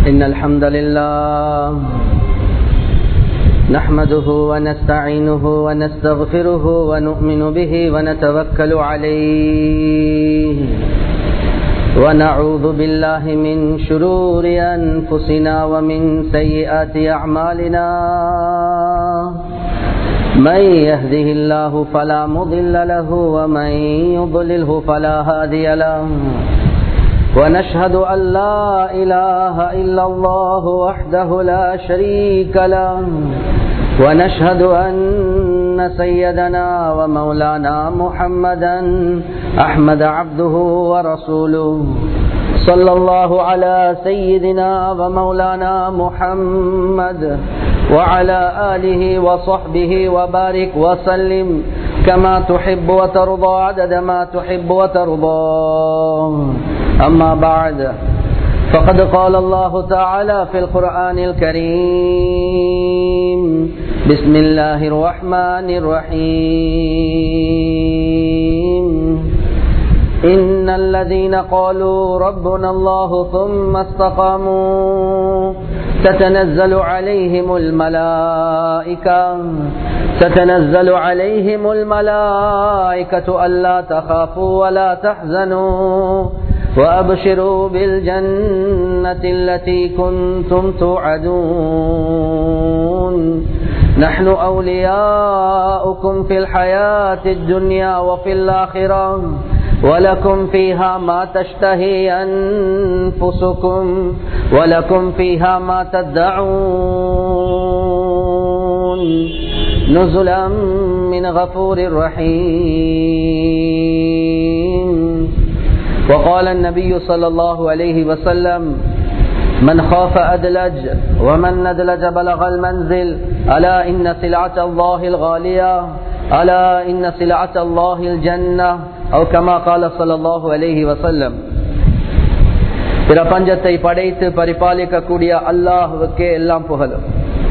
إن الحمد لله نحمده ونستعينه ونستغفره ونؤمن به ونتوكل عليه ونعوذ بالله من شرور أنفسنا ومن سيئات أعمالنا من يهده الله فلا مضل له ومن يضلله فلا هادي له ونشهد أن لا إله إلا الله وحده لا شريك له ونشهد أن سيدنا ومولانا محمدا أحمد عبده ورسوله صلى الله على سيدنا ومولانا محمد وعلى آله وصحبه وبارك وسلم كما تحب وترضى عدد ما تحب وترضى أما بعد فقد قال الله تعالى في القرآن الكريم بسم الله الرحمن الرحيم إن الذين قالوا ربنا الله ثم استقاموا تتنزل عليهم الملائكة تتنزل عليهم الملائكة ألا تخافوا ولا تحزنوا وأبشروا بالجنة التي كنتم توعدون نحن أولياؤكم في الحياة الدنيا وفي الآخرة ولكم فيها ما تشتهي أنفسكم ولكم فيها ما تدعون نزلا من غفور رحيم وقال النبي صلى الله عليه وسلم من خاف أدلج ومن ندلج بلغ المنزل ألا إن سلعة الله الغالية ألا إن سلعة الله الجنة أو كما قال صلى الله عليه وسلم பிரபஞ்சத்தை படைத்து பரிபாலிக்கக்கூடிய அல்லாஹுவுக்கே எல்லாம் புகழும்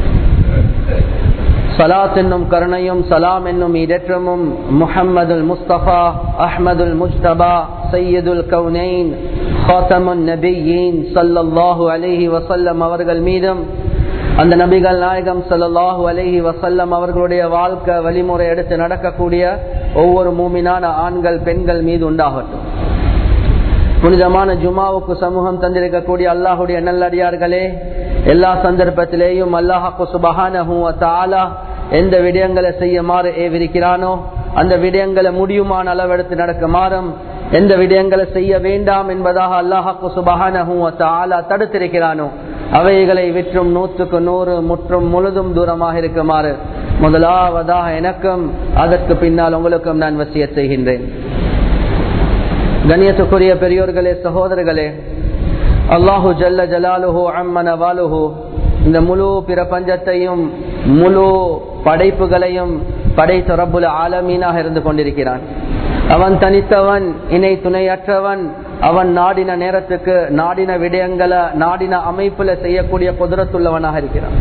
சலாத் என்னும் கருணையும் சலாம் என்னும் இடற்றமும் முஹம்மதுல் முஸ்தபா அஹ்மதுல் முஸ்தபா சையதுல் கவுனைன் ஹாத்தமுன் நபியின் சல்லல்லாஹு அலஹி வசல்லம் அவர்கள் மீதும் அந்த நபிகள் நாயகம் சல்லாஹூ அலஹி வசல்லம் அவர்களுடைய வாழ்க்கை வழிமுறை எடுத்து நடக்கக்கூடிய ஒவ்வொரு மூமினான ஆண்கள் பெண்கள் மீது உண்டாகட்டும் புனிதமான ஜுமாவுக்கு சமூகம் தந்திருக்கக்கூடிய அல்லாஹுடைய நல்லடியார்களே எல்லா சந்தர்ப்பத்திலேயும் அல்லாஹாக்கு சுபஹான எந்த விடயங்களை செய்யுமாறு ஏவிருக்கிறானோ அந்த விடயங்களை முடியுமான அளவெடுத்து நடக்குமாறும் எந்த விடயங்களை செய்ய வேண்டாம் என்பதாக அல்லாஹாக்கு சுபஹான தடுத்திருக்கிறானோ அவைகளை விற்றும் நூற்றுக்கு நூறு முற்றும் முழுதும் தூரமாக இருக்குமாறு முதலாவதாக எனக்கும் அதற்கு பின்னால் உங்களுக்கும் நான் வசிய செய்கின்றேன் கண்ணியத்துக்குரிய பெரியோர்களே சகோதரர்களே அல்லாஹு ஜல்ல ஜலாலுஹோ அம்மன வாலுஹோ இந்த முழு பிரபஞ்சத்தையும் முழு படைப்புகளையும் படைத்த ரப்புல ஆலமீனாக இருந்து கொண்டிருக்கிறான் அவன் தனித்தவன் இணை துணையற்றவன் அவன் நாடின நேரத்துக்கு நாடின விடயங்களை நாடின அமைப்புல செய்யக்கூடிய குதிரத்துள்ளவனாக இருக்கிறான்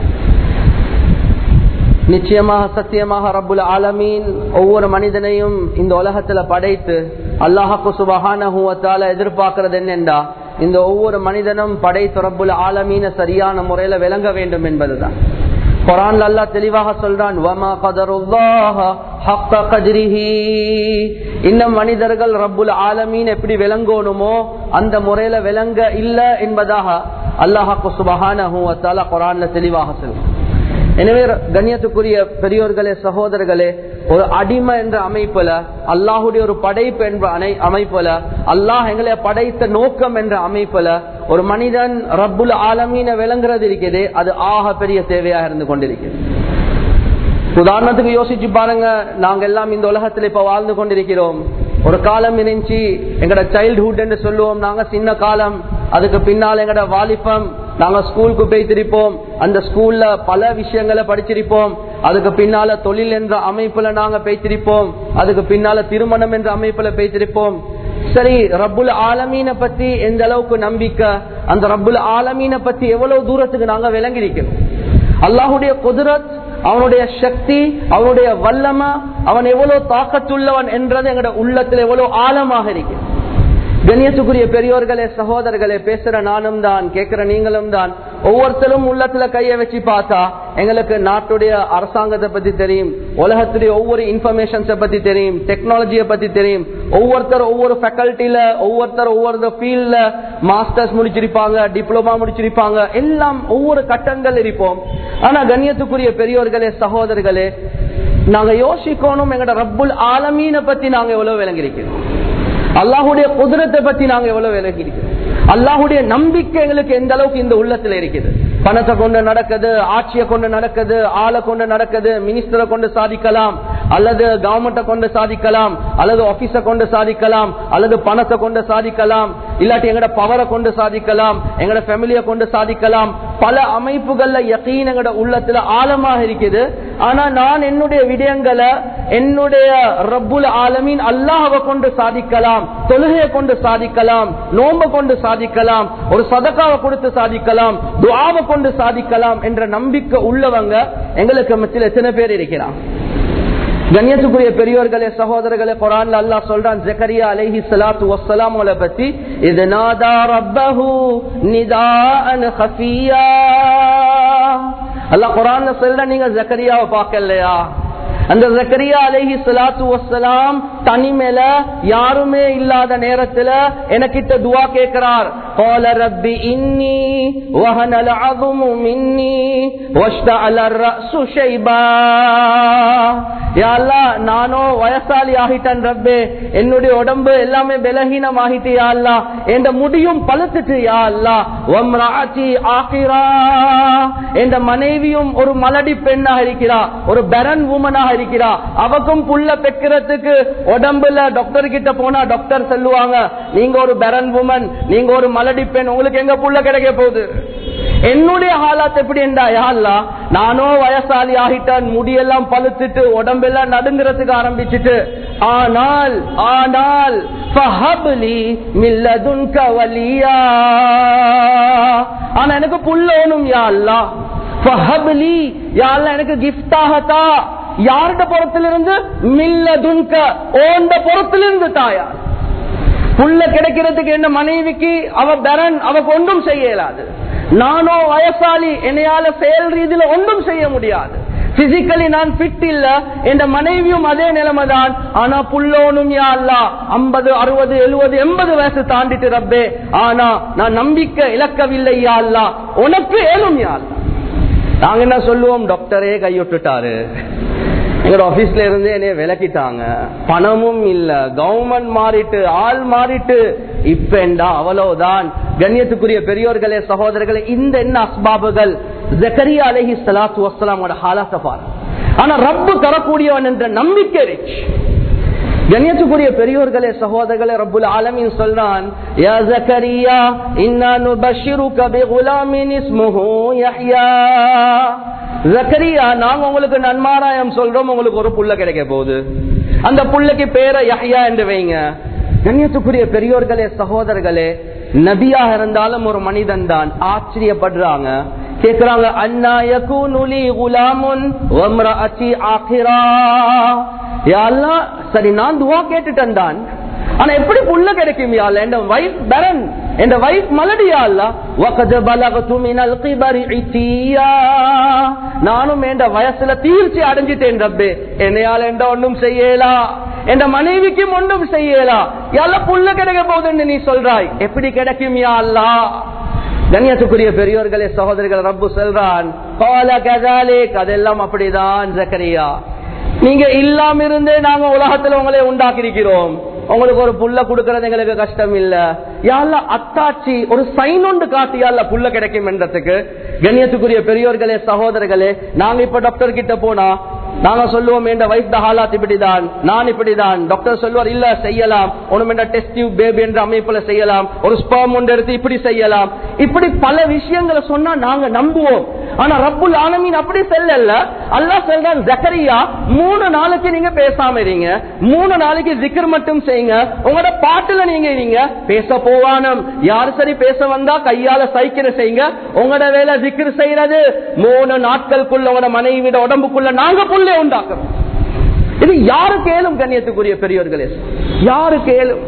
நிச்சயமாக சத்தியமாக ரப்புல் ஆலமீன் ஒவ்வொரு மனிதனையும் இந்த உலகத்துல படைத்து அல்லாஹாக்கு சுபகான எதிர்பார்க்கறது என்னென்றா இந்த ஒவ்வொரு மனிதனும் படைத்து ரப்புல் ஆலமீன சரியான முறையில விளங்க வேண்டும் என்பதுதான் குரான் அல்லா தெளிவாக சொல்றான் இன்னும் மனிதர்கள் ரப்புல் ஆலமீன் எப்படி விளங்கணுமோ அந்த முறையில விளங்க இல்ல என்பதாக அல்லாஹாக்கு சுபகான குரான்ல தெளிவாக சொல்றான் எனவே கண்ணியத்துக்குரிய பெரியோர்களே சகோதரர்களே ஒரு அடிமை என்ற அமைப்புல அல்லாஹுடைய ஒரு படைப்பு என்ற அமைப்புல அல்லாஹ் எங்களை படைத்த நோக்கம் என்ற அமைப்புல ஒரு மனிதன் ரப்புல் ஆலமீன விளங்குறது இருக்குது அது ஆக பெரிய தேவையாக இருந்து கொண்டிருக்கிறது உதாரணத்துக்கு யோசிச்சு பாருங்க நாங்க எல்லாம் இந்த உலகத்துல இப்ப வாழ்ந்து கொண்டிருக்கிறோம் ஒரு காலம் இருந்துச்சு எங்கட சைல்ட்ஹுட் என்று சொல்லுவோம் நாங்க சின்ன காலம் அதுக்கு பின்னால் எங்கட வாலிபம் நாங்க ஸ்கூலுக்கு போய்த்திருப்போம் அந்த ஸ்கூல்ல பல விஷயங்களை படிச்சிருப்போம் அதுக்கு பின்னால தொழில் என்ற அமைப்புல நாங்க பேசிருப்போம் அதுக்கு பின்னால திருமணம் என்ற அமைப்புல பேசிருப்போம் சரி ரப்புல் ஆலமீனை பத்தி எந்த அளவுக்கு நம்பிக்கை அந்த ரப்புல் ஆலமீனை பத்தி எவ்வளவு தூரத்துக்கு நாங்க விளங்கிருக்கணும் அல்லாஹுடைய குதிரத் அவனுடைய சக்தி அவனுடைய வல்லம அவன் எவ்வளவு தாக்கத்துள்ளவன் என்றது எங்களோட உள்ளத்தில் எவ்வளவு ஆழமாக இருக்கு கண்ணியத்துக்குரிய பெரியோர்களே சகோதரர்களே பேசுற நானும் தான் கேட்கிற நீங்களும் தான் ஒவ்வொருத்தரும் உள்ளத்துல கைய வச்சு பார்த்தா எங்களுக்கு நாட்டுடைய அரசாங்கத்தை பத்தி தெரியும் உலகத்துடைய ஒவ்வொரு இன்ஃபர்மேஷன்ஸை பத்தி தெரியும் டெக்னாலஜியை பத்தி தெரியும் ஒவ்வொருத்தர் ஒவ்வொரு ஃபேக்கல்ட்டில ஒவ்வொருத்தர் ஒவ்வொரு ஃபீல்ட்ல மாஸ்டர்ஸ் முடிச்சிருப்பாங்க டிப்ளமா முடிச்சிருப்பாங்க எல்லாம் ஒவ்வொரு கட்டங்கள் இருப்போம் ஆனா கண்ணியத்துக்குரிய பெரியோர்களே சகோதரர்களே நாங்க யோசிக்கணும் எங்கட ரப்புல் ஆலமீனை பத்தி நாங்க எவ்வளவு விளங்கிருக்கிறோம் அல்லாஹுடைய குதிரத்தை பத்தி நாங்க எவ்வளவு விலகி இருக்கிறோம் அல்லாஹுடைய நம்பிக்கை எங்களுக்கு எந்த அளவுக்கு இந்த உள்ளத்துல இருக்குது பணத்தை கொண்டு நடக்குது ஆட்சியை கொண்டு நடக்குது ஆளை கொண்டு நடக்குது மினிஸ்டரை கொண்டு சாதிக்கலாம் அல்லது கவர்மெண்ட்டை கொண்டு சாதிக்கலாம் அல்லது ஆபீஸ கொண்டு சாதிக்கலாம் அல்லது பணத்தை கொண்டு சாதிக்கலாம் இல்லாட்டி எங்கட பவரை கொண்டு சாதிக்கலாம் எங்கட ஃபேமிலியை கொண்டு சாதிக்கலாம் பல அமைப்புகள்ல யக்கீன் எங்கட உள்ளத்துல ஆழமாக இருக்குது ஆனா நான் என்னுடைய விடயங்களை என்னுடைய ரப்புல் ஆலமீன் அல்லாஹவை கொண்டு சாதிக்கலாம் தொழுகையை கொண்டு சாதிக்கலாம் நோம்ப கொண்டு சாதிக்கலாம் ஒரு சதக்காவை கொடுத்து சாதிக்கலாம் துவாவை கொண்டு சாதிக்கலாம் என்ற நம்பிக்கை உள்ளவங்க எங்களுக்கு மத்தியில் எத்தனை பேர் இருக்கிறான் கண்ணியத்துக்குரிய பெரியோர்களே சகோதரர்களே குரான்ல அல்லாஹ் சொல்றான் ஜக்கரியா அலைஹி ஸலாத்து வஸ்ஸலாம் அவளை பத்தி இது நாதா ரப்பஹு நிதாஅன் ஹஃபியா அல்லாஹ் குரான்ல சொல்ற நீங்க ஜக்கரியாவை பார்க்கலையா அந்த ஜக்கரியா அலைஹி ஸலாத்து வஸ்ஸலாம் தனிமையில யாருமே இல்லாத நேரத்துல எனக்கிட்ட துவா கேட்கிறார் قال رب إني وهن العظم مني واشتعل الرأس شيبا يا الله நானோ வயசாலி ஆகிட்டேன் ரப்பே என்னுடைய உடம்பு எல்லாமே பலகீனம் ஆகிட்டு யா அல்லா எந்த முடியும் பழுத்துட்டு யா அல்லா வம்ராத்தி ஆகிரா என்ற மனைவியும் ஒரு மலடி பெண்ணாக இருக்கிறா ஒரு பெரன் உமனாக இருக்கிறா அவக்கும் புள்ள பெக்கிறதுக்கு உடம்புல டாக்டர் கிட்ட போனா டாக்டர் சொல்லுவாங்க நீங்க ஒரு பெரன் உமன் நீங்க ஒரு மலடி பெண் உங்களுக்கு எங்க புள்ள கிடைக்க போகுது என்னுடைய ஹாலாத் எப்படி என்றா யாழ்லா நானோ வயசாலி ஆகிட்டான் முடியெல்லாம் பழுத்துட்டு உடம்பெல்லாம் நடுங்கிறதுக்கு ஆரம்பிச்சுட்டு ஆனால் ஆனால் ஃபஹப்லி மில்லதுன்க வலியா ஆனா எனக்கு புள்ள ஒண்ணும் யா அல்லா ஃபஹப்லி யா அல்லா எனக்கு கிஃப்டாகத்தா யாருடைய புறத்திலிருந்து மில்லதுன்க ஓண்ட புறத்திலிருந்து தாயா புள்ள கிடைக்கிறதுக்கு என்ன மனைவிக்கு அவ பெரன் அவ ஒன்றும் செய்ய இயலாது நானோ வயசாளி என்னையால செயல் ரீதியில ஒன்றும் செய்ய முடியாது பிசிக்கலி நான் ஃபிட் இல்ல என் மனைவியும் அதே நிலைமை தான் ஆனா புல்லோனும் யா அல்லா ஐம்பது அறுபது எழுபது எண்பது வயசு தாண்டிட்டு ரப்பே ஆனா நான் நம்பிக்கை இழக்கவில்லை யா அல்லா உனக்கு ஏழும் யா அல்லா நாங்க என்ன சொல்லுவோம் டாக்டரே கையொட்டுட்டாரு எங்களோட ஆபீஸ்ல இருந்து என்னைய விளக்கிட்டாங்க பணமும் இல்ல கவர்மெண்ட் மாறிட்டு ஆள் மாறிட்டு இப்ப என்றா அவ்வளவுதான் கண்ணியத்துக்குரிய பெரியோர்களே சகோதரர்களே இந்த என்ன அஸ்பாபுகள் ஜக்கரியா அலஹி சலாத்து வசலாமோட ஹாலாத்த பாரு ஆனா ரப்பு தரக்கூடியவன் என்ற நம்பிக்கை ரிச் கண்ணியத்துக்குரிய பெரியோர்களே சகோதரர்களே ரப்புல் ஆலமீன் சொல்றான் யா ஜக்கரியா இன்னா நுபஷிருக பிகுலாமின் இஸ்முஹு யஹ்யா ஜக்கரியா நாங்க உங்களுக்கு நன்மாராயம் சொல்றோம் உங்களுக்கு ஒரு புள்ள கிடைக்க போகுது அந்த புள்ளைக்கு பேரை யஹ்யா என்று வைங்க கண்ணியத்துக்குரிய பெரியோர்களே சகோதரர்களே நபியாக இருந்தாலும் ஒரு மனிதன் தான் ஆச்சரியப்படுறாங்க கேக்குறாங்க அண்ணா யகூனுலி குலாமுன் வம்ரஅதி ஆகிரா யா அல்லாஹ் சரி நான் துவா கேட்டுட்டேன் தான் ஆனா எப்படி புள்ள கிடைக்கும் யா அல்லாஹ் என் வைஃப் பரன் என் வைஃப் மலடியா அல்ல வகத பலகது மினல் கிபரி இத்தியா நானும் என் வயசுல தீர்ச்சி அடைஞ்சிட்டேன் ரப்பே என்னையால எந்த ஒன்றும் செய்யலா என் மனைவிக்கும் ஒன்றும் செய்யலா யால புள்ள கிடைக்க போகுதுன்னு நீ சொல்றாய் எப்படி கிடைக்கும் யா அல்லா கண்ணியத்துக்குரிய பெரியோர்களே சகோதரிகள் ரப்பு சொல்றான் அதெல்லாம் அப்படிதான் ஜக்கரியா நீங்க இல்லாம இருந்தே நாங்க உலகத்துல உங்களை உண்டாக்கிருக்கிறோம் உங்களுக்கு ஒரு புல்ல கொடுக்கறது எங்களுக்கு கஷ்டம் இல்ல யாழ்ல அத்தாச்சி ஒரு சைன் ஒன்று காட்டியால புல்ல கிடைக்கும் என்றதுக்கு கண்ணியத்துக்குரிய பெரியோர்களே சகோதரர்களே நாங்க இப்ப டாக்டர் கிட்ட போனா நாங்க சொல்லுவோம் என்ற வைஃப் ஹாலாத் இப்படிதான் நான் இப்படிதான் டாக்டர் சொல்லுவார் இல்ல செய்யலாம் ஒன்று டெஸ்ட் டியூப் பேபி என்ற அமைப்புல செய்யலாம் ஒரு ஸ்பேம் ஒன்று எடுத்து இப்படி செய்யலாம் இப்படி பல விஷயங்களை சொன்னா நாங்க நம்புவோம் ஆனா ரப்புல் ஆலமீன் அப்படி செல்லல அல்லா சொல்றான் ஜக்கரியா மூணு நாளைக்கு நீங்க பேசாம இருங்க மூணு நாளைக்கு ஜிக்கர் மட்டும் செய்யுங்க உங்களோட பாட்டுல நீங்க இருங்க பேச போவானம் யார் சரி பேச வந்தா கையால சைக்கிற செய்யுங்க உங்களோட வேலை ஜிக்கர் செய்யறது மூணு நாட்களுக்குள்ள உங்களோட மனைவியோட உடம்புக்குள்ள நாங்க புள்ளே உண்டாக்குறோம் இது யாரு கேளும் கண்ணியத்துக்குரிய பெரியோர்களே யாரு கேளும்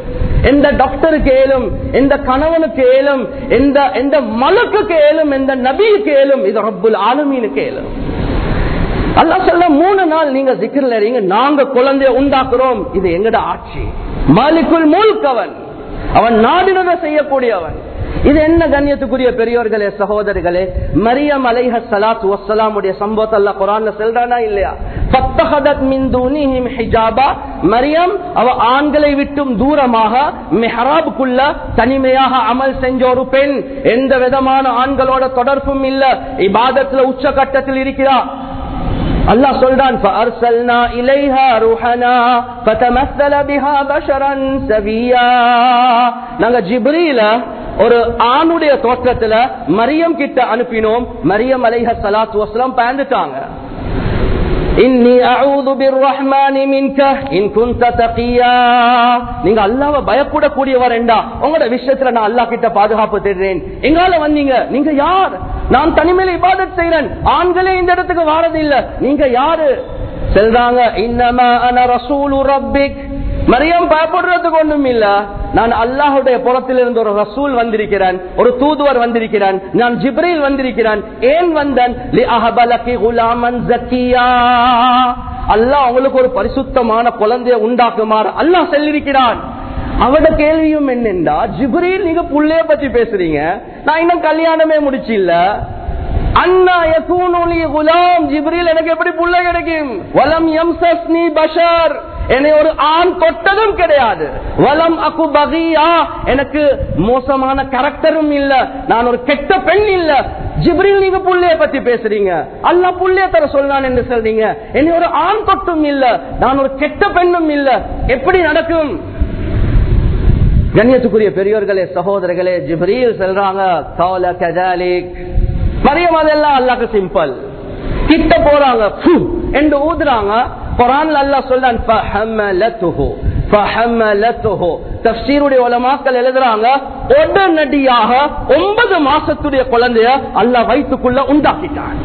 எந்த டாக்டருக்கு ஏலும் எந்த கணவனுக்கு ஏலும் எந்த எந்த மலக்குக்கு ஏலும் எந்த நபிக்கு ஏலும் இது ரப்புல் ஆலமீனுக்கு ஏலும் அல்லா சொல்ல மூணு நாள் நீங்க சிக்கர்ல இருங்க நாங்க குழந்தைய உண்டாக்குறோம் இது எங்கட ஆட்சி மாலிக்குள் மூழ்கவன் அவன் நாடினதை செய்யக்கூடியவன் இது என்ன கண்ணியத்துக்குரிய பெரியோர்களே சகோதரர்களே மரியம் அலைஹ சலாத் வசலாமுடைய சம்பவத்தை அல்ல குரான்ல செல்றானா இல்லையா ஃபத்தஹதத் மின் துனிஹிம் ஹிஜாபா மரியம் அவ ஆண்களை விட்டும் தூரமாக மெஹராபுக்குள்ள தனிமையாக அமல் செஞ்ச ஒரு பெண் எந்த விதமான ஆண்களோட தொடர்பும் இல்ல இபாதத்துல உச்சகட்டத்தில் இருக்கிறார் அல்லாஹ் சொல்றான் فارسلنا اليها روحنا فتمثل بها بشرا سويا நாங்க ஜிப்ரீல ஒரு ஆணுடைய தோற்றத்துல மரியம் கிட்ட அனுப்பினோம் மரியம் அலைஹ ஸலாத்து வஸலாம் பயந்துட்டாங்க இன்னி அஊது பிர்ரஹ்மானி மின்க இன் குன்த தகியா நீங்க அல்லாஹ்வை பயப்படக்கூடியவர் என்றா உங்களோட விஷயத்துல நான் அல்லாஹ் கிட்ட பாதுகாப்பு தேடுறேன் எங்கால வந்தீங்க நீங்க யார் நான் தனிமையில இபாதத் செய்யறேன் ஆண்களே இந்த இடத்துக்கு வாரது இல்ல நீங்க யாரு செல்றாங்க இன்னமா அன ரசூலு ரப்பிக் மரியம் பயப்படுறதுக்கு ஒண்ணும் இல்ல நான் அல்லாஹுடைய புறத்திலிருந்து ஒரு ரசூல் வந்திருக்கிறேன் ஒரு தூதுவர் வந்திருக்கிறான் நான் ஜிப்ரீல் வந்திருக்கிறான் ஏன் வந்தன் அல்லாஹ் உங்களுக்கு ஒரு பரிசுத்தமான குழந்தைய உண்டாக்குமாறு அல்லாஹ் சொல்லியிருக்கிறான் அவட கேள்வியும் என்னென்றா ஜிப்ரீல் நீங்க புள்ளைய பத்தி பேசுறீங்க நான் இன்னும் கல்யாணமே முடிச்சு இல்ல அண்ணா யகூனுலி குலாம் ஜிப்ரீல் எனக்கு எப்படி புள்ள கிடைக்கும் வலம் யம்சஸ்னி பஷர் என்னை ஒரு ஆண் தொட்டதும் கிடையாது வலம் அக்கு பகியா எனக்கு மோசமான கரெக்டரும் இல்ல நான் ஒரு கெட்ட பெண் இல்ல ஜிப்ரீல் நீங்க புள்ளைய பத்தி பேசுறீங்க அல்லா புள்ளைய தர சொல்லான் என்று சொல்றீங்க என்னை ஒரு ஆண் தொட்டும் இல்ல நான் ஒரு கெட்ட பெண்ணும் இல்ல எப்படி நடக்கும் கண்ணியத்துக்குரிய பெரியோர்களே சகோதரர்களே ஜிப்ரீல் செல்றாங்க கவல கஜாலிக் மரியம் அதெல்லாம் அல்லாக்கு சிம்பிள் கிட்ட போறாங்க ஃபு என்று ஊதுறாங்க குரான்ல அல்லாஹ் சொல்றான் ஃபஹமலத்துஹு ஃபஹமலத்துஹு தஃப்சீருடைய உலமாக்கள் எழுதுறாங்க உடனடியாக ஒன்பது மாசத்துடைய குழந்தைய அல்லாஹ் வயிற்றுக்குள்ள உண்டாக்கிட்டான்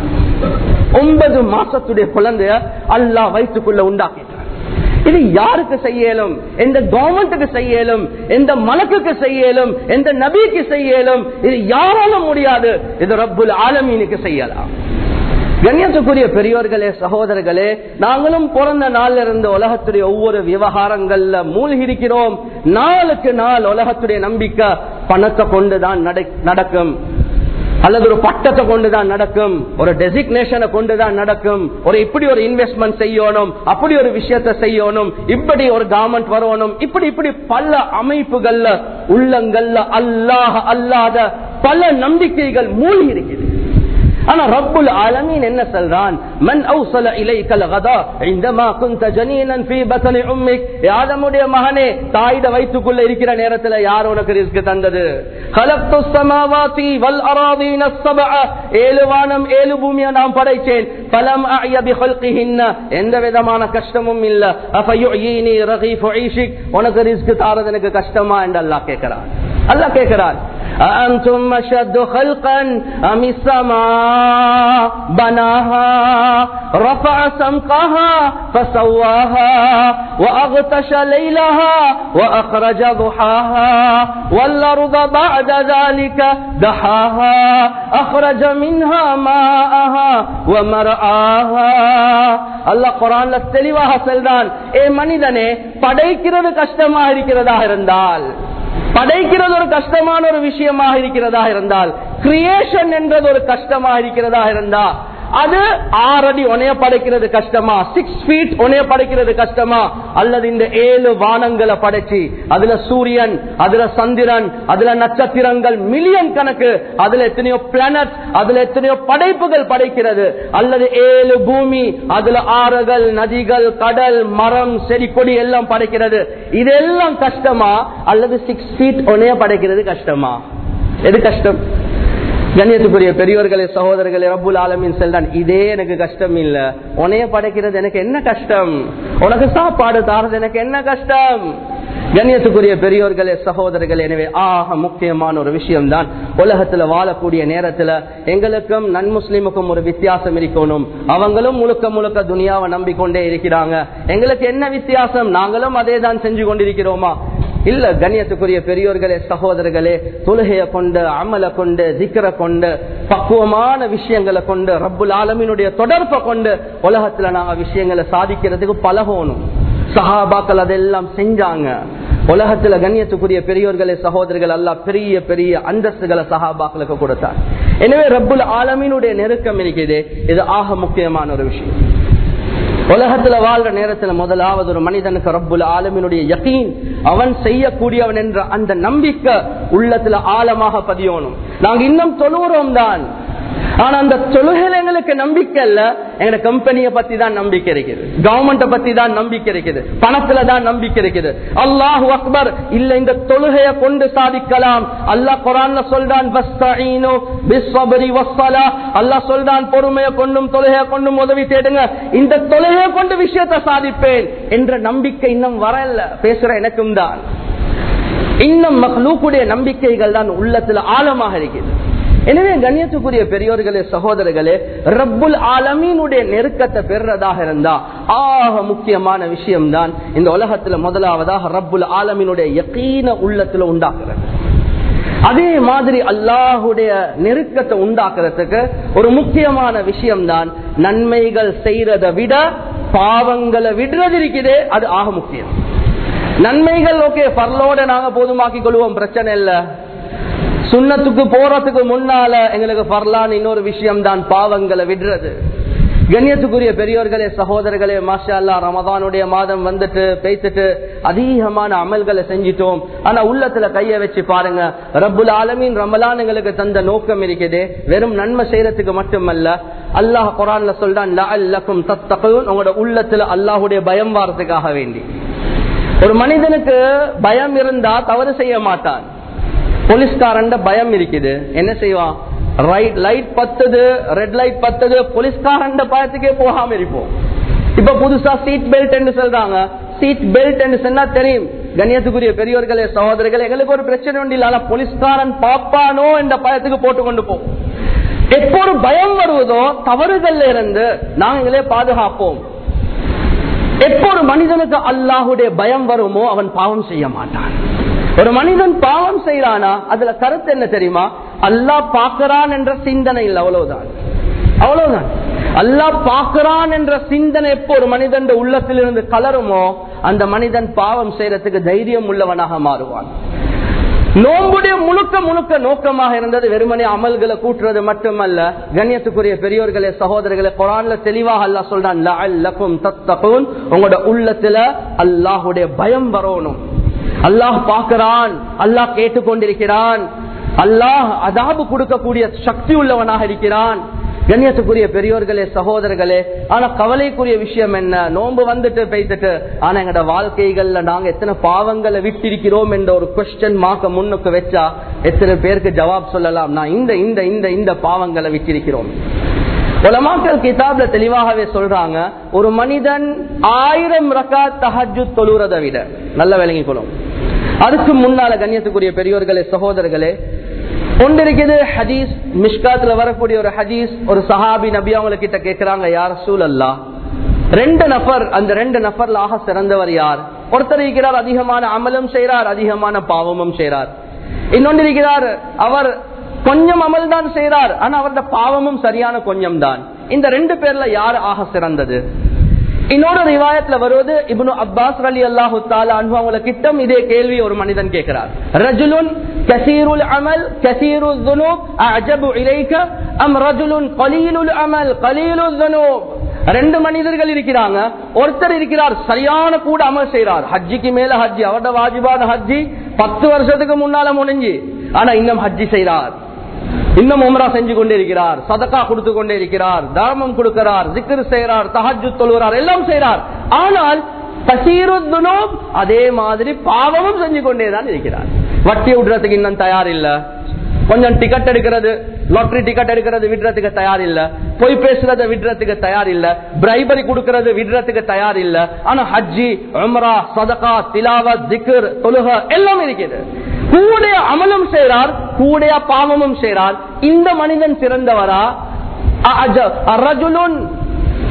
ஒன்பது மாசத்துடைய குழந்தைய அல்லாஹ் வயிற்றுக்குள்ள உண்டாக்கிட்டான் இது யாருக்கு செய்யலும் எந்த கவர்மெண்ட்டுக்கு செய்யலும் எந்த மலக்குக்கு செய்யலும் எந்த நபிக்கு செய்யலும் இது யாராலும் முடியாது இது ரப்புல் ஆலமீனுக்கு செய்யலாம் கண்ணியத்துக்குரிய பெரியோர்களே சகோதரர்களே நாங்களும் பிறந்த நாள்ல இருந்த உலகத்துடைய ஒவ்வொரு விவகாரங்கள்ல மூழ்கி இருக்கிறோம் நாளுக்கு நாள் உலகத்துடைய நம்பிக்கை பணத்தை கொண்டுதான் நடக்கும் அல்லது ஒரு பட்டத்தை கொண்டுதான் நடக்கும் ஒரு டெசிக்னேஷனை கொண்டுதான் நடக்கும் ஒரு இப்படி ஒரு இன்வெஸ்ட்மெண்ட் செய்யணும் அப்படி ஒரு விஷயத்தை செய்யணும் இப்படி ஒரு கவர்மெண்ட் வரணும் இப்படி இப்படி பல அமைப்புகள்ல உள்ளங்கள்ல அல்லாஹ் அல்லாத பல நம்பிக்கைகள் மூழ்கி இருக்குது ஆனா ரப்புல் ஆலமீன் என்ன சொல்றான் மன் அவுசல இலைக்கல் கதா இந்தமா குந்த ஜனீனன் ஃபீ பத்னி உம்மிக் ஆதமுடைய மகனே தாயிட வயிற்றுக்குள்ள இருக்கிற நேரத்துல யார் உனக்கு ரிஸ்க் தந்தது خلقت السماوات والارضين السبع ஏழு வானம் ஏழு பூமியை நான் படைச்சேன் பலம் அய بخلقهن எந்த விதமான கஷ்டமும் இல்ல அஃபயுயீனி ரகீஃப் ஈஷிக் உனக்கு ரிஸ்க் தாரது எனக்கு கஷ்டமா என்று அல்லாஹ் கேட்கிறான் அல்லாஹ் கேட்கிறான் أأنتم أشد خلقا أم السماء بناها رفع سمقها فسواها وأغتش ليلها وأخرج ضحاها والأرض بعد ذلك دحاها أخرج منها ماءها ومرعاها الله قرآن தெளிவாக செல்றான் ஏ மனிதனே படைக்கிறது கஷ்டமா இருக்கிறதா இருந்தால் படைக்கிறது ஒரு கஷ்டமான ஒரு விஷயமாக இருக்கிறதா இருந்தால் கிரியேஷன் என்றது ஒரு கஷ்டமாக இருக்கிறதா இருந்தா அது ஆறடி உனைய படைக்கிறது கஷ்டமா சிக்ஸ் ஃபீட் உனைய படைக்கிறது கஷ்டமா அல்லது இந்த ஏழு வானங்களை படைச்சு அதுல சூரியன் அதுல சந்திரன் அதுல நட்சத்திரங்கள் மில்லியன் கணக்கு அதுல எத்தனையோ பிளானட் அதுல எத்தனையோ படைப்புகள் படைக்கிறது அல்லது ஏழு பூமி அதுல ஆறுகள் நதிகள் கடல் மரம் செடி கொடி எல்லாம் படைக்கிறது இதெல்லாம் கஷ்டமா அல்லது சிக்ஸ் ஃபீட் உனைய படைக்கிறது கஷ்டமா எது கஷ்டம் கண்ணியத்துக்குரிய பெரியோர்களே சகோதரர்களே ரபுல் ஆலமின் செல்றான் இதே எனக்கு கஷ்டம் இல்ல உனைய படைக்கிறது எனக்கு என்ன கஷ்டம் உனக்கு சாப்பாடு தாரது எனக்கு என்ன கஷ்டம் கண்ணியத்துக்குரிய பெரியோர்களே சகோதரர்கள் எனவே ஆக முக்கியமான ஒரு விஷயம் தான் உலகத்துல வாழக்கூடிய நேரத்துல எங்களுக்கும் நன் முஸ்லிமுக்கும் ஒரு வித்தியாசம் இருக்கணும் அவங்களும் முழுக்க முழுக்க துனியாவை நம்பிக்கொண்டே இருக்கிறாங்க எங்களுக்கு என்ன வித்தியாசம் நாங்களும் அதே தான் செஞ்சு கொண்டிருக்கிறோமா இல்ல கண்ணியத்துக்குரிய பெரியோர்களே சகோதரர்களே தொழுகைய கொண்டு அமலை கொண்டு திக்கரை கொண்டு பக்குவமான விஷயங்களை கொண்டு ரப்புல் ஆலமினுடைய தொடர்பை கொண்டு உலகத்துல நாங்க விஷயங்களை சாதிக்கிறதுக்கு பழகணும் சஹாபாக்கள் அதெல்லாம் செஞ்சாங்க உலகத்துல கண்ணியத்துக்குரிய பெரியோர்களே சகோதரர்கள் அல்ல பெரிய பெரிய அந்தஸ்துகளை சஹாபாக்களுக்கு கொடுத்தார் எனவே ரப்புல் ஆலமீனுடைய நெருக்கம் இருக்குது இது ஆக முக்கியமான ஒரு விஷயம் உலகத்துல வாழ்ற நேரத்துல முதலாவது ஒரு மனிதனுக்கு ரப்புல் ஆலமினுடைய யகீன் அவன் செய்யக்கூடியவன் என்ற அந்த நம்பிக்கை உள்ளத்துல ஆழமாக பதியணும் நாங்க இன்னும் தொழுகிறோம் தான் ஆனா அந்த தொழுகையில எங்களுக்கு நம்பிக்கை இல்ல எங்க கம்பெனியை பத்தி தான் நம்பிக்கை இருக்குது கவர்மெண்ட பத்தி தான் நம்பிக்கை இருக்குது பணத்துல தான் நம்பிக்கை இருக்குது அல்லாஹு அக்பர் இல்ல இந்த தொழுகையை கொண்டு சாதிக்கலாம் அல்லாஹ் குரான்ல சொல்றான் அல்லாஹ் சொல்றான் பொறுமையை கொண்டும் தொழுகையை கொண்டும் உதவி தேடுங்க இந்த தொழுகையை கொண்டு விஷயத்தை சாதிப்பேன் என்ற நம்பிக்கை இன்னும் வரல பேசுற எனக்கும் தான் இன்னும் மகளுக்குடைய நம்பிக்கைகள் தான் உள்ளத்துல ஆழமாக இருக்குது எனவே கண்ணியத்துக்குரிய பெரியோர்களே சகோதரர்களே ரப்புல் ஆலமீனுடைய நெருக்கத்தை பெறுறதாக இருந்தா ஆக முக்கியமான விஷயம் தான் இந்த உலகத்துல முதலாவதாக ரப்புல் ஆலமீனுடைய யக்கீன உள்ளத்துல உண்டாக்குறது அதே மாதிரி அல்லாஹுடைய நெருக்கத்தை உண்டாக்குறதுக்கு ஒரு முக்கியமான விஷயம் தான் நன்மைகள் செய்யறதை விட பாவங்களை விடுறது இருக்குதே அது ஆக முக்கியம் நன்மைகள் ஓகே பரலோட நாங்க போதுமாக்கி கொள்வோம் பிரச்சனை இல்லை சுண்ணத்துக்கு போறதுக்கு முன்னால எங்களுக்கு பரலான் இன்னொரு விஷயம் தான் பாவங்களை விடுறது கண்ணியத்துக்குரிய பெரியோர்களே சகோதரர்களே மாஷா அல்லா ரமதானுடைய மாதம் வந்துட்டு பேத்துட்டு அதிகமான அமல்களை செஞ்சிட்டோம் ஆனா உள்ளத்துல கைய வச்சு பாருங்க ரப்புல் ஆலமீன் ரமலான் எங்களுக்கு தந்த நோக்கம் இருக்குது வெறும் நன்மை செய்யறதுக்கு மட்டுமல்ல அல்லாஹ் குரான்ல சொல்றான் உங்களோட உள்ளத்துல அல்லாஹுடைய பயம் வாரத்துக்காக வேண்டி ஒரு மனிதனுக்கு பயம் இருந்தா தவறு செய்ய மாட்டான் போலீஸ்காரன் பயம் இருக்குது என்ன செய்வான் ரைட் லைட் பத்துது ரெட் லைட் பத்துது போலீஸ்காரன் பயத்துக்கே போகாம இருப்போம் இப்ப புதுசா சீட் பெல்ட் சொல்றாங்க சீட் பெல்ட் சொன்னா தெரியும் கண்ணியத்துக்குரிய பெரியோர்களே சகோதரர்கள் எங்களுக்கு ஒரு பிரச்சனை உண்டு இல்ல போலீஸ்காரன் பாப்பானோ என்ற பயத்துக்கு போட்டு கொண்டு போ எப்போ ஒரு பயம் வருவதோ தவறுகள்ல இருந்து நாங்களே பாதுகாப்போம் எப்போ ஒரு மனிதனுக்கு அல்லாஹுடைய பயம் வருமோ அவன் பாவம் செய்ய மாட்டான் ஒரு மனிதன் பாவம் செய்யறானா அதுல கருத்து என்ன தெரியுமா அல்லாஹ் பாக்குறான் என்ற சிந்தனை இல்லை அவ்வளவுதான் அவ்வளவுதான் அல்லாஹ் பாக்குறான் என்ற சிந்தனை எப்போ ஒரு மனிதன் உள்ளத்திலிருந்து கலருமோ அந்த மனிதன் பாவம் செய்யறதுக்கு தைரியம் உள்ளவனாக மாறுவான் நோம்புடைய முழுக்க முழுக்க நோக்கமாக இருந்தது வெறுமனே அமல்களை கூட்டுறது மட்டுமல்ல கண்ணியத்துக்குரிய பெரியோர்களே சகோதரர்களே குரான்ல தெளிவாக அல்லா சொல்றான் உங்களோட உள்ளத்துல அல்லாஹுடைய பயம் வரணும் அல்லாஹ் பார்க்கிறான் அல்லாஹ் கேட்டுக்கொண்டிருக்கிறான் அல்லாஹ் அதாபு கொடுக்கக்கூடிய சக்தி உள்ளவனாக இருக்கிறான் கண்ணியத்துக்குரிய பெரியோர்களே சகோதரர்களே ஆனா கவலைக்குரிய விஷயம் என்ன நோன்பு வந்துட்டு பெய்துட்டு ஆனா எங்கட வாழ்க்கைகள்ல நாங்க எத்தனை பாவங்களை விட்டிருக்கிறோம் என்ற ஒரு கொஸ்டின் மார்க்க முன்னுக்கு வச்சா எத்தனை பேருக்கு ஜவாப் சொல்லலாம் நான் இந்த இந்த இந்த இந்த பாவங்களை விட்டிருக்கிறோம் உலமாக்கள் கிதாப்ல தெளிவாகவே சொல்றாங்க ஒரு மனிதன் ஆயிரம் ரக்கா தஹஜு தொழுறதை விட நல்ல விளங்கி கொள்ளும் அதுக்கு முன்னால கண்ணியத்துக்குரிய பெரியோர்களே சகோதரர்களே ஒன்றிருக்குது ஹதீஸ் மிஷ்காத்துல வரக்கூடிய ஒரு ஹதீஸ் ஒரு சஹாபி நபி அவங்க கிட்ட கேட்கிறாங்க யார் சூழ் அல்லா ரெண்டு நபர் அந்த ரெண்டு நபர்ல ஆக சிறந்தவர் யார் ஒருத்தர் இருக்கிறார் அதிகமான அமலும் செய்யறார் அதிகமான பாவமும் செய்யறார் இன்னொன்று இருக்கிறார் அவர் கொஞ்சம் அமல் தான் செய்யறார் ஆனா அவரது பாவமும் சரியான கொஞ்சம் தான் இந்த ரெண்டு பேர்ல யார் ஆக சிறந்தது இன்னொரு ரிவாயத்துல வருவது இப்னு அப்பாஸ் அலி அல்லாஹு அவங்கள கிட்டம் இதே கேள்வி ஒரு மனிதன் கேட்கிறார் ரஜுலுன் கசீருல் அமல் கசீரு துனூப் அஜபு இலைக்க அம் ரஜுலுன் கலீலுல் அமல் கலீலுல் துனூப் ரெண்டு மனிதர்கள் இருக்கிறாங்க ஒருத்தர் இருக்கிறார் சரியான கூட அமல் செய்யறார் ஹஜ்ஜிக்கு மேல ஹஜ்ஜி அவரோட வாஜிபான ஹஜ்ஜி பத்து வருஷத்துக்கு முன்னால முடிஞ்சு ஆனா இன்னும் ஹஜ்ஜி செய்யறார் இன்னும் உம்ரா செஞ்சு கொண்டே இருக்கிறார் சதக்கா கொடுத்து கொண்டே இருக்கிறார் தர்மம் கொடுக்கிறார் திக்ரு செய்யறார் தஹஜு தொழுகிறார் எல்லாம் செய்யறார் ஆனால் பசீருத்துனோம் அதே மாதிரி பாவமும் செஞ்சு கொண்டேதான் இருக்கிறார் வட்டி விடுறதுக்கு இன்னும் தயார் இல்ல கொஞ்சம் டிக்கெட் எடுக்கிறது லாட்டரி டிக்கெட் எடுக்கிறது விடுறதுக்கு தயார் இல்ல பொய் பேசுறத விடுறதுக்கு தயார் இல்ல பிரைபரி கொடுக்கறது விடுறதுக்கு தயார் இல்ல ஆனா ஹஜ்ஜி உம்ரா சதகா திலாவத் திக்ர் தொழுக எல்லாம் இருக்குது கூடைய அமலும் செய்கிறார் கூடைய பாவமும் செய்கிறார் இந்த மனிதன் சிறந்தவரா ரஜுலுன்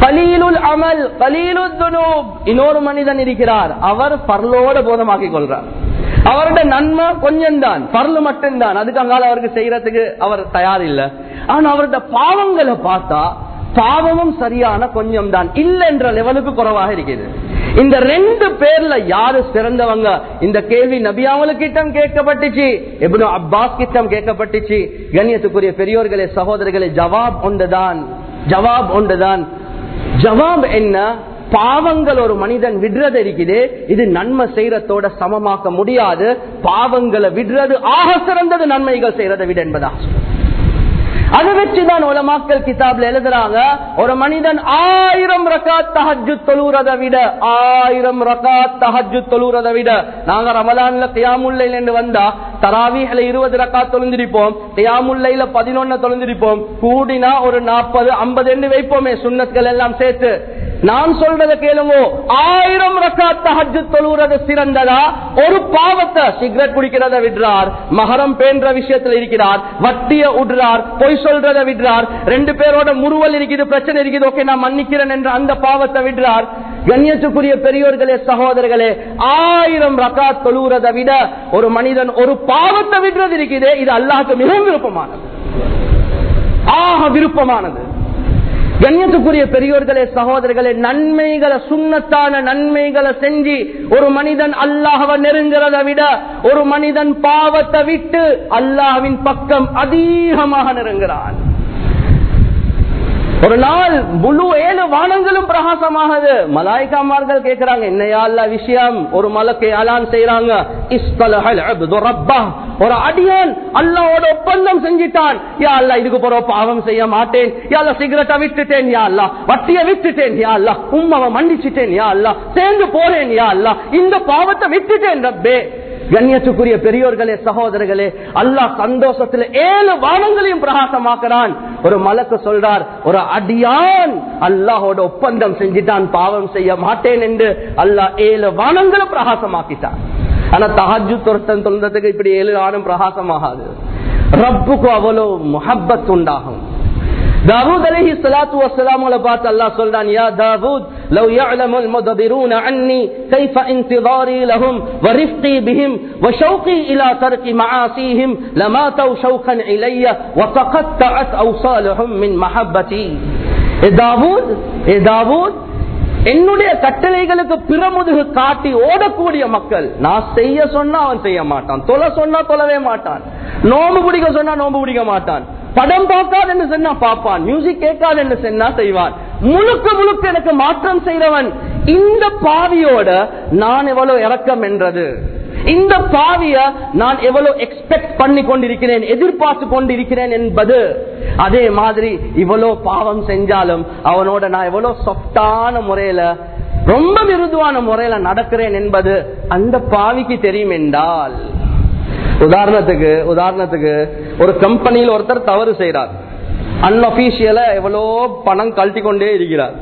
கலீலுல் அமல் கலீலுல் துனூப் இன்னொரு மனிதன் இருக்கிறார் அவர் பரலோட போதமாக்கி கொள்றார் அவருடைய நன்மை கொஞ்சம் தான் பரலு மட்டும்தான் அதுக்கு அங்கால அவருக்கு செய்யறதுக்கு அவர் தயார் இல்ல ஆனா அவருடைய பாவங்களை பார்த்தா பாவமும் சரியான கொஞ்சம் தான் இல்ல என்ற லெவலுக்கு குறைவாக இருக்குது இந்த ரெண்டு பேர்ல யாரு சிறந்தவங்க இந்த கேள்வி நபியாவலுக்கிட்டம் கேட்கப்பட்டுச்சு எப்படி அப்பாஸ் கிட்டம் கேட்கப்பட்டுச்சு கண்ணியத்துக்குரிய பெரியோர்களே சகோதரர்களே ஜவாப் ஒன்றுதான் ஜவாப் ஒன்றுதான் ஜவாப் என்ன பாவங்கள் ஒரு மனிதன் விடுறது இருக்குது இது நன்மை செய்யறதோட சமமாக்க முடியாது பாவங்களை விடுறது ஆக சிறந்தது நன்மைகள் செய்யறதை விட என்பதா அதை வச்சுதான் உலமாக்கல் கிதாப்ல எழுதுறாங்க ஒரு மனிதன் ஆயிரம் ரகாத் தஹஜு தொழுறதை விட ஆயிரம் ரகாத் தஹஜு தொழுறதை விட நாங்க ரமலான்ல தியாமுல்லைல வந்தா தராவிகளை இருபது ரக்கா தொழுந்திருப்போம் தியாமுல்லைல பதினொன்னு தொழுந்திருப்போம் கூடினா ஒரு நாற்பது ஐம்பது என்று வைப்போமே சுண்ணத்கள் எல்லாம் சேர்த்து நான் சொல்றத கேளுங்க ஆயிரம் ரக்காத் தஹஜு தொழுறது சிறந்ததா ஒரு பாவத்தை சிகரெட் குடிக்கிறத விடுறார் மகரம் பேன்ற விஷயத்துல இருக்கிறார் வட்டிய விடுறார் பொய் சொல்றத விடுறார் ரெண்டு பேரோட முறுவல் இருக்குது பிரச்சனை இருக்குது ஓகே நான் மன்னிக்கிறேன் என்ற அந்த பாவத்தை விடுறார் கண்ணியத்துக்குரிய பெரியோர்களே சகோதரர்களே ஆயிரம் ரக்காத் தொழுறதை விட ஒரு மனிதன் ஒரு பாவத்தை விடுறது இருக்குது இது அல்லாஹ்க்கு மிகவும் விருப்பமானது ஆக விருப்பமானது கண்ணியத்துக்குரிய பெரியோர்களே சகோதரர்களே நன்மைகளை சுண்ணத்தான நன்மைகளை செஞ்சு ஒரு மனிதன் அல்லாஹவை நெருங்கிறத விட ஒரு மனிதன் பாவத்தை விட்டு அல்லாஹ்வின் பக்கம் அதிகமாக நெருங்குகிறான் ஒரு நாள் முழு ஏழு வானங்களும் பிரகாசமாகுது மலாய்க்காமார்கள் கேட்கிறாங்க என்னையா அல்ல விஷயம் ஒரு மலக்கு அலான் செய்யறாங்க இஸ்கலஹல் அப்து ரப்பா. ஒரு அடியான் அல்லாவோட ஒப்பந்தம் செஞ்சிட்டான் யா அல்ல இதுக்கு போற பாவம் செய்ய மாட்டேன் யா அல்ல சிகரெட்டை விட்டுட்டேன் யா அல்ல வட்டிய விட்டுட்டேன் யா அல்ல உம்மவை மன்னிச்சிட்டேன் யா அல்ல சேர்ந்து போறேன் யா அல்ல இந்த பாவத்தை விட்டுட்டேன் ரப்பே கண்ணியத்துக்குரிய பெரியோர்களே சகோதரர்களே அல்லாஹ் சந்தோஷத்துல ஏழு வானங்களையும் பிரகாசமாக்குறான் ஒரு மலக்கு சொல்றார் ஒரு அடியான் அல்லாஹோட ஒப்பந்தம் செஞ்சிட்டான் பாவம் செய்ய மாட்டேன் என்று அல்லாஹ் ஏழு வானங்களும் பிரகாசமாக்கிட்டான் ஆனா தஹஜு தொருத்தன் சொல்றதுக்கு இப்படி ஏழு வானம் பிரகாசமாகாது ரப்புக்கு அவ்வளவு முஹப்பத் உண்டாகும் தாவூத் அலைஹி ஸலாத்து வஸ்ஸலாமுல பார்த்து அல்லாஹ் சொல்றான் யா தாவூத் لو يعلم المدبرون عني كيف انتظاري لهم ورفقي بهم وشوقي الى ترك معاصيهم لماتوا شوقا الي وتقطعت اوصالهم من محبتي ஏ தாவூத் ஏ தாவூத் என்னுடைய கட்டளைகளுக்கு பிறமுதுகு காட்டி ஓடக்கூடிய மக்கள் நான் செய்ய சொன்னா அவன் செய்ய மாட்டான் தொலை சொன்னா தொலைவே மாட்டான் நோம்பு பிடிக்க சொன்னா நோம்பு பிடிக்க மாட்டான் படம் பார்க்காதுன்னு சொன்னா பார்ப்பான் மியூசிக் கேட்காதுன்னு சொன்னா செய்வான் முழுக்க முழுக்க எனக்கு மாற்றம் செய்றவன் இந்த பாவியோட நான் எவ்வளவு இறக்கம் என்றது இந்த பாவிய நான் எவ்வளவு எக்ஸ்பெக்ட் பண்ணி கொண்டிருக்கிறேன் எதிர்பார்த்து கொண்டிருக்கிறேன் என்பது அதே மாதிரி இவ்வளவு பாவம் செஞ்சாலும் அவனோட நான் எவ்வளவு சொஃப்டான முறையில ரொம்ப மிருதுவான முறையில நடக்கிறேன் என்பது அந்த பாவிக்கு தெரியும் என்றால் உதாரணத்துக்கு உதாரணத்துக்கு ஒரு கம்பெனியில் ஒருத்தர் தவறு செய்யறார் அன்அபிஷியலா எவ்வளோ பணம் கழட்டி கொண்டே இருக்கிறார்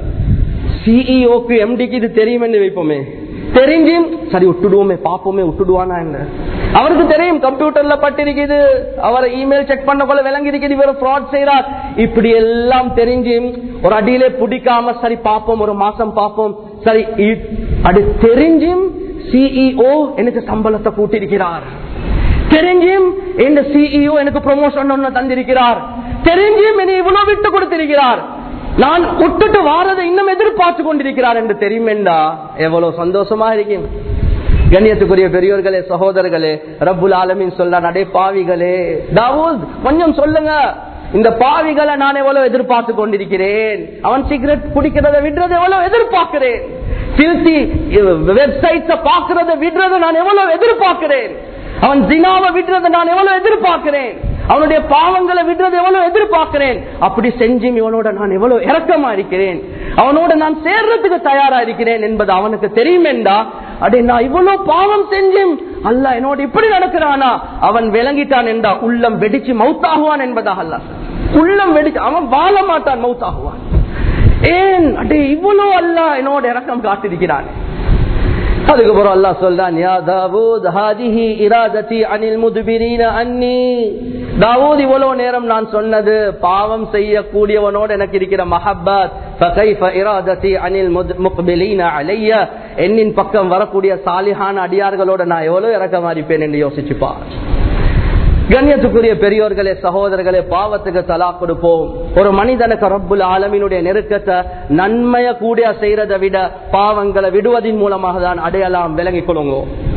சிஇஓக்கு எம்டிக்கு இது தெரியும் என்று வைப்போமே தெரிஞ்சும் சரி விட்டுடுவோமே பாப்போமே விட்டுடுவானா என்ன அவருக்கு தெரியும் கம்ப்யூட்டர்ல பட்டிருக்குது அவர் இமெயில் செக் பண்ண போல விளங்கி இருக்குது இவர் ஃப்ராட் செய்யறார் இப்படி எல்லாம் தெரிஞ்சும் ஒரு அடியிலே பிடிக்காம சரி பாப்போம் ஒரு மாசம் பாப்போம் சரி இ- அது தெரிஞ்சும் சிஇஓ எனக்கு சம்பளத்தை கூட்டியிருக்கிறார் தெரிஞ்சும் இந்த சிஇஓ எனக்கு ப்ரொமோஷன் ஒண்ணு தந்திருக்கிறார் தெரிஞ்சும் என்னை இவ்வளவு விட்டு கொடுத்திருக்கிறார் நான் விட்டுட்டு வாரதை இன்னும் எதிர்பார்த்து கொண்டிருக்கிறார் என்று தெரியுமெண்டா எவ்வளவு சந்தோஷமா இருக்கேன் கண்ணியத்துக்குரிய பெரியோர்களே சகோதரர்களே ரப்புல் ஆலமின் சொல்ல நடை பாவிகளே தாவூத் கொஞ்சம் சொல்லுங்க இந்த பாவிகளை நான் எவ்வளவு எதிர்பார்த்து கொண்டிருக்கிறேன் அவன் சிகரெட் குடிக்கிறத விடுறதை எவ்வளவு எதிர்பார்க்கிறேன் திருத்தி வெப்சைட்ஸ பாக்குறத விடுறதை நான் எவ்வளவு எதிர்பார்க்கிறேன் அவன் ஜினாவை விடுறதை நான் எவ்வளவு எதிர்பார்க்கிறேன் அவனுடைய பாவங்களை விடுறது எவ்வளவு எதிர்பார்க்கிறேன் அப்படி செஞ்சும் இவனோட நான் எவ்வளவு இறக்கமா இருக்கிறேன் அவனோட நான் சேர்றதுக்கு தயாரா இருக்கிறேன் என்பது அவனுக்கு தெரியும் என்றா அடே நான் இவ்வளவு பாவம் செஞ்சும் அல்ல என்னோட இப்படி நடக்கிறானா அவன் விளங்கிட்டான் என்றா உள்ளம் வெடிச்சு மௌத்தாகுவான் என்பதாக அல்ல உள்ளம் வெடிச்சு அவன் வாழ மாட்டான் மௌத்தாகுவான் ஏன் அடே இவ்வளவு அல்ல என்னோட இறக்கம் காட்டிருக்கிறான் அதுக்கப்புறம் அல்லாஹ் சொல்றான் யா தாவூத் ஹாதிஹி இராததி அனில் முதுபிரீன அன்னி தாவூத் இவ்வளவு நேரம் நான் சொன்னது பாவம் செய்யக்கூடியவனோடு எனக்கு இருக்கிற மஹப்பத் فكيف இராததி அனில் முக்பிலீன அலைய என்னின் பக்கம் வரக்கூடிய சாலிஹான அடியார்களோட நான் எவ்வளவு இறக்கமா இருப்பேன் என்று யோசிச்சுப்பார் கண்ணியத்துக்குரிய பெரியோர்களே சகோதரர்களே பாவத்துக்கு தலா கொடுப்போம் ஒரு மனிதனுக்கு ரப்புல் ஆலமினுடைய நெருக்கத்தை நன்மைய கூட செய்யறதை விட பாவங்களை விடுவதன் மூலமாக தான் அடையலாம் விளங்கிக் கொள்ளுங்க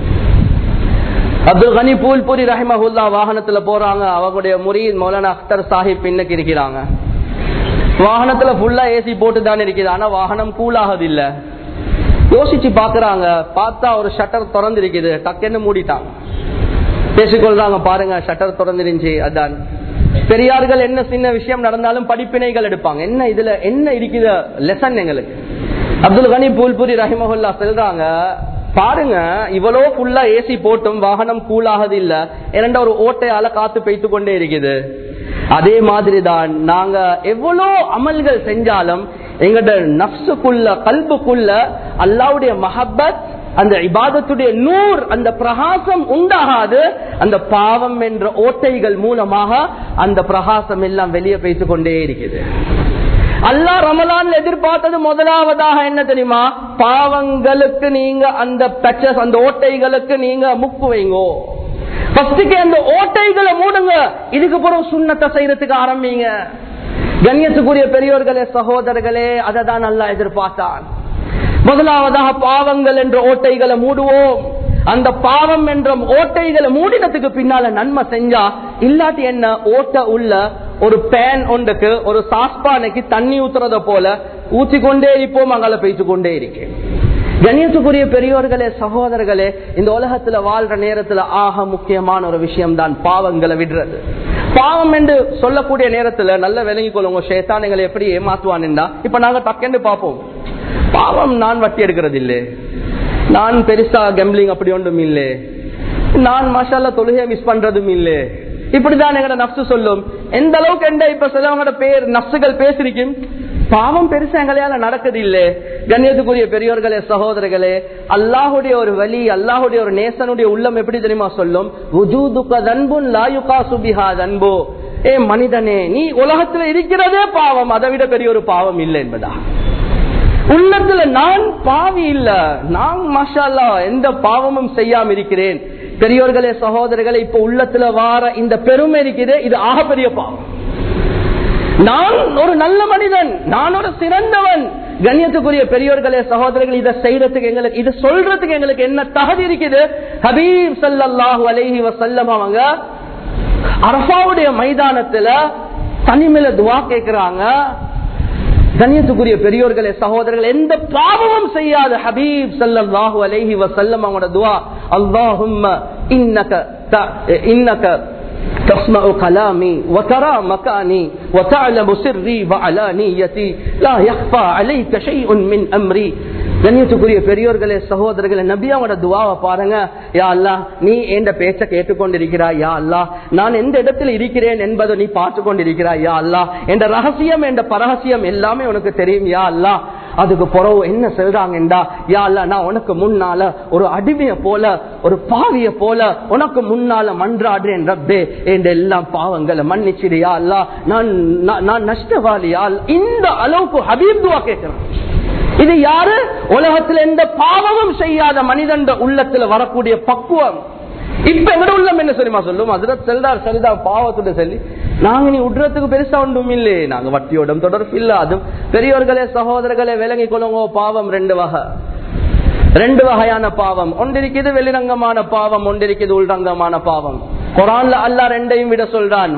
அப்துல் கனி பூல்புரி ரஹிமஹுல்லா வாகனத்துல போறாங்க அவங்களுடைய முறியின் மௌலானா அக்தர் சாஹிப் பின்னுக்கு இருக்கிறாங்க வாகனத்துல ஃபுல்லா ஏசி போட்டு தான் இருக்குது ஆனா வாகனம் கூலாகுது இல்ல யோசிச்சு பாக்குறாங்க பார்த்தா ஒரு ஷட்டர் திறந்து இருக்குது டக்குன்னு மூடிட்டாங்க பேசிக்கொள்றாங்க பாருங்க ஷட்டர் திறந்துருந்துச்சு அதான் பெரியார்கள் என்ன சின்ன விஷயம் நடந்தாலும் படிப்பினைகள் எடுப்பாங்க என்ன இதுல என்ன இருக்குது லெசன் எங்களுக்கு அப்துல் கனி பூல்புரி ரஹிமஹுல்லா சொல்றாங்க பாருங்க இவ்வளோ ஃபுல்லா ஏசி போட்டும் வாகனம் கூலாகது இல்ல இரண்ட ஒரு ஓட்டையால காத்து பெய்த்து கொண்டே இருக்குது அதே மாதிரி தான் நாங்க எவ்வளோ அமல்கள் செஞ்சாலும் எங்கட நப்சுக்குள்ள கல்புக்குள்ள அல்லாவுடைய மஹப்பத் அந்த இபாதத்துடைய நூர் அந்த பிரகாசம் உண்டாகாது அந்த பாவம் என்ற ஓட்டைகள் மூலமாக அந்த பிரகாசம் எல்லாம் வெளியே பேசிக் கொண்டே இருக்குது அல்லா ரமலான் எதிர்பார்த்தது முதலாவதாக என்ன தெரியுமா பாவங்களுக்கு நீங்க அந்த பச்சஸ் அந்த ஓட்டைகளுக்கு நீங்க முக்கு வைங்கோ ஃபர்ஸ்டுக்கு அந்த ஓட்டைகளை மூடுங்க இதுக்கு பிறகு சுண்ணத்தை செய்யறதுக்கு ஆரம்பிங்க கண்ணியத்துக்குரிய பெரியோர்களே சகோதரர்களே அதை தான் நல்லா எதிர்பார்த்தான் முதலாவதாக பாவங்கள் என்ற ஓட்டைகளை மூடுவோம் அந்த பாவம் என்ற ஓட்டைகளை மூடினத்துக்கு பின்னால நன்மை செஞ்சா இல்லாட்டி என்ன ஓட்ட உள்ள ஒரு பேன் ஒன்றுக்கு ஒரு சாஸ்பானைக்கு தண்ணி ஊத்துறத போல ஊத்தி கொண்டே இருப்போம் அங்கால பேசிக் கொண்டே இருக்கேன் கணியத்துக்குரிய பெரியோர்களே சகோதரர்களே இந்த உலகத்துல வாழ்ற நேரத்துல ஆக முக்கியமான ஒரு விஷயம் தான் பாவங்களை விடுறது பாவம் என்று சொல்லக்கூடிய நேரத்துல நல்ல விளங்கிக் கொள்ளுங்க ஷேத்தான் எங்களை எப்படி ஏமாத்துவான்டா இப்ப நாங்க டக்கென்று பார்ப்போம் பாவம் நான் வட்டி எடுக்கிறது இல்லை நான் பெருசா கெம்பிளிங் அப்படி ஒன்றும் இல்லை நான் மசாலா தொழுகையை மிஸ் பண்றதும் இல்லை இப்படிதான் எங்கட நப்சு சொல்லும் எந்த அளவுக்கு எந்த இப்ப சிலவங்களோட பேர் நப்சுகள் பேசிருக்கும் பாவம் பெருசா எங்களையால நடக்குது இல்லே கண்ணியத்துக்குரிய பெரியோர்களே சகோதரர்களே அல்லாஹுடைய ஒரு வழி அல்லாஹுடைய ஒரு நேசனுடைய உள்ளம் எப்படி தெரியுமா சொல்லும் தன்புன் லாயுகா சுபிஹா தன்போ ஏ மனிதனே நீ உலகத்துல இருக்கிறதே பாவம் அதை விட பெரிய ஒரு பாவம் இல்லை என்பதா உள்ளத்துல நான் பாவி இல்ல நான் மஷாலா எந்த பாவமும் செய்யாம இருக்கிறேன் பெரியோர்களே சகோதரர்களே இப்ப உள்ளத்துல வார இந்த பெருமை இருக்குது இது ஆகப்பெரிய பாவம் நான் ஒரு நல்ல மனிதன் நான் ஒரு சிறந்தவன் கண்ணியத்துக்குரிய பெரியோர்களே சகோதரர்கள் இதை செய்யறதுக்கு எங்களுக்கு இது சொல்றதுக்கு எங்களுக்கு என்ன தகுதி இருக்குது ஹபீப் சல்லாஹூ அலைஹி வசல்லம் அவங்க அரசாவுடைய மைதானத்துல தனிமையில துவா கேட்கிறாங்க கண்ணியத்துக்குரிய பெரியோர்களே சகோதரர்கள் எந்த பாவமும் செய்யாத ஹபீப் சல்லாஹு அலைஹி வசல்லம் அவங்களோட துவா அல்லாஹும் இன்னக இன்னக تسمع كلامي وترى مكاني وتعلم سري وعلانيتي لا يخفى عليك شيء من أمري கண்ணியத்துக்குரிய பெரியோர்களே சகோதரர்களே நபியாவோட துவாவை பாருங்க யா அல்லா நீ எந்த பேச்ச கேட்டுக்கொண்டிருக்கிறாய் யா அல்லா நான் எந்த இடத்துல இருக்கிறேன் என்பதை நீ பார்த்து கொண்டிருக்கிறாய் யா அல்லா என்ற ரகசியம் என்ற பரகசியம் எல்லாமே உனக்கு தெரியும் யா அல்லா அதுக்கு பிறகு என்ன சொல்றாங்கடா யா அல்லா நான் உனக்கு முன்னால ஒரு அடிமைய போல ஒரு பாவிய போல உனக்கு முன்னால மன்றாடுறேன் ரப்பே என்ற எல்லாம் பாவங்களை மன்னிச்சிடு யா அல்லா நான் நான் நஷ்டவாளி யா இந்த அளவுக்கு ஹபீப் துவா கேட்கிறேன் இது யாரு உலகத்துல எந்த பாவமும் செய்யாத மனிதன் உள்ளத்துல வரக்கூடிய பக்குவம் இப்ப எங்கட உள்ளம் என்ன தெரியுமா சொல்லும் அதுல செல்தார் செல்தா பாவத்துட சொல்லி நாங்க நீ உட்றதுக்கு பெருசா ஒன்றும் இல்லையே நாங்க வட்டியோட தொடர்பு இல்ல அதுவும் பெரியவர்களே சகோதரர்களே விளங்கி கொள்ளுங்க பாவம் ரெண்டு வகை ரெண்டு வகையான பாவம் ஒன்றிருக்கிறது வெளிரங்கமான பாவம் ஒன்றிருக்கிறது உள்ரங்கமான பாவம் குரான்ல அல்லா ரெண்டையும் விட சொல்றான்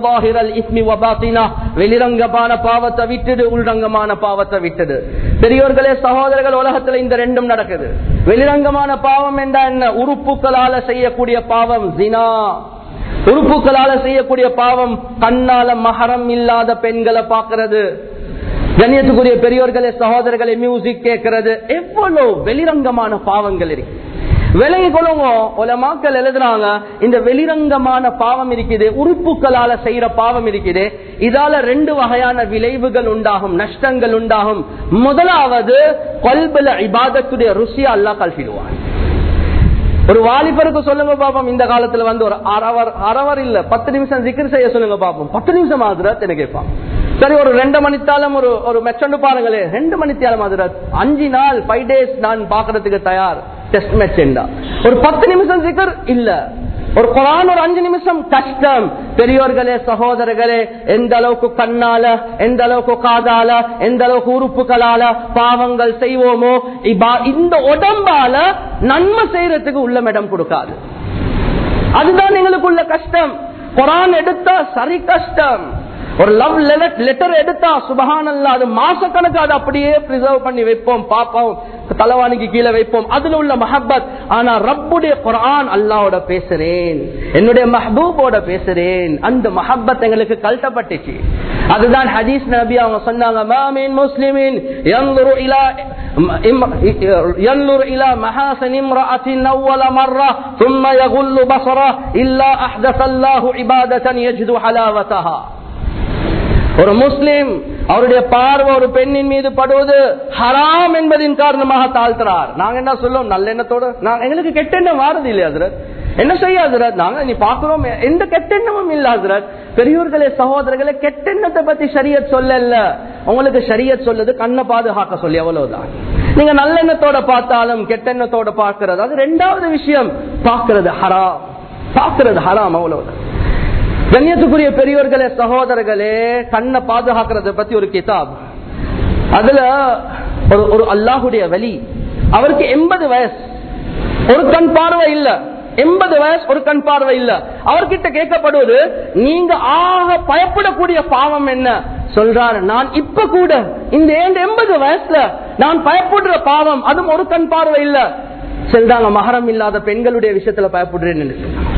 வெளிரங்கமான பாவத்தை விட்டுடு உள்ரங்கமான பாவத்தை விட்டுடு பெரியோர்களே சகோதரர்கள் உலகத்துல இந்த ரெண்டும் நடக்குது வெளிரங்கமான பாவம் என்றா என்ன உறுப்புகளால செய்யக்கூடிய பாவம் ஜினா உறுப்புகளால செய்யக்கூடிய பாவம் கண்ணால மகரம் இல்லாத பெண்களை பாக்குறது கண்ணியத்துக்குரிய பெரியோர்களே சகோதரர்களை மியூசிக் கேட்கறது எவ்வளவு வெளிரங்கமான பாவங்கள் இருக்கு விலகி கொள்ளுங்க உலமாக்கள் எழுதுறாங்க இந்த வெளிரங்கமான பாவம் இருக்குது உறுப்புகளால செய்யற பாவம் இருக்குது இதால ரெண்டு வகையான விளைவுகள் உண்டாகும் நஷ்டங்கள் உண்டாகும் முதலாவது கொல்பல இபாதத்துடைய ருசியா அல்லா கல்பிடுவான் ஒரு வாலிபருக்கு சொல்லுங்க பாப்போம் இந்த காலத்துல வந்து ஒரு அரவர் அரவர் இல்ல பத்து நிமிஷம் ஜிக்கர் செய்ய சொல்லுங்க பாப்போம் பத்து நிமிஷம் ஆகுதுரத் என்ன கேட்பான் சரி ஒரு ரெண்டு மணித்தாலும் ஒரு ஒரு மெச்சண்டு பாருங்களே ரெண்டு மணித்தாலும் ஆகுதுரத் அஞ்சு நாள் ஃபைவ் டேஸ் நான் பாக்குறதுக்கு தயார் டெஸ்ட் மேட்ச் ஒரு பத்து நிமிஷம் ஜிக்கர் இல்ல ஒரு குரான் ஒரு அஞ்சு நிமிஷம் கஷ்டம் பெரியோர்களே சகோதரர்களே எந்த அளவுக்கு கண்ணால எந்த அளவுக்கு காதால எந்த அளவுக்கு உறுப்புகளால பாவங்கள் செய்வோமோ இபா- இந்த உடம்பால நன்மை செய்யறதுக்கு உள்ள இடம் கொடுக்காது அதுதான் எங்களுக்குள்ள கஷ்டம் குரான் எடுத்தா சரி கஷ்டம் ஒரு லவ் லெட்டர் எடுத்தா சுபஹானல்லா அது மாசக்கணக்கு அது அப்படியே பிரிசர்வ் பண்ணி வைப்போம் பாப்போம் தலைவாணிக்கு கீழே வைப்போம் அதுல உள்ள மஹப்பத் ஆனா ரப்புடைய குரான் அல்லாவோட பேசுறேன் என்னுடைய மஹபூபோட பேசுறேன் அந்த மஹப்பத் எங்களுக்கு கல்ட்டப்பட்டுச்சு அதுதான் ஹதீஸ் நபி அவங்க சொன்னாங்க மாமின் முஸ்லிமின் ينظر الى ينظر الى محاسن امراه اول مره ثم يغل بصره الا احدث الله عباده يجد حلاوتها ஒரு முஸ்லிம் அவருடைய பார்வை ஒரு பெண்ணின் மீது படுவது ஹராம் என்பதின் காரணமாக தாழ்த்துறார் நாங்க என்ன சொல்லுவோம் நல்ல எண்ணத்தோட நாங்க எங்களுக்கு கெட்ட எண்ணம் வாரது இல்லையா ஹசரத் என்ன செய்ய ஹசரத் நாங்க நீ பாக்குறோம் எந்த கெட்ட எண்ணமும் இல்ல ஹசரத் பெரியோர்களே சகோதரர்களே கெட்ட எண்ணத்தை பத்தி சரியத் சொல்லல உங்களுக்கு சரியத் சொல்லுது கண்ணை பாதுகாக்க சொல்லி அவ்வளவுதான் நீங்க நல்லெண்ணத்தோட பார்த்தாலும் கெட்ட எண்ணத்தோட பார்க்கிறது அது ரெண்டாவது விஷயம் பார்க்கிறது ஹராம் பார்க்கிறது ஹராம் அவ்வளவுதான் கண்ணியத்துக்குரிய பெரியோர்களே சகோதரர்களே கண்ணை பாதுகாக்கிறத பத்தி ஒரு கிதாப் அதுல ஒரு ஒரு அல்லாஹுடைய வலி அவருக்கு எண்பது வயசு ஒரு கண் பார்வை இல்ல எண்பது வயசு ஒரு கண் பார்வை இல்ல அவர்கிட்ட கேட்கப்படுவது நீங்க ஆக பயப்படக்கூடிய பாவம் என்ன சொல்றாரு நான் இப்ப கூட இந்த எண்பது வயசுல நான் பயப்படுற பாவம் அதுவும் ஒரு கண் பார்வை இல்ல சொல்றாங்க மகரம் இல்லாத பெண்களுடைய விஷயத்துல பயப்படுறேன்னு சொல்றாங்க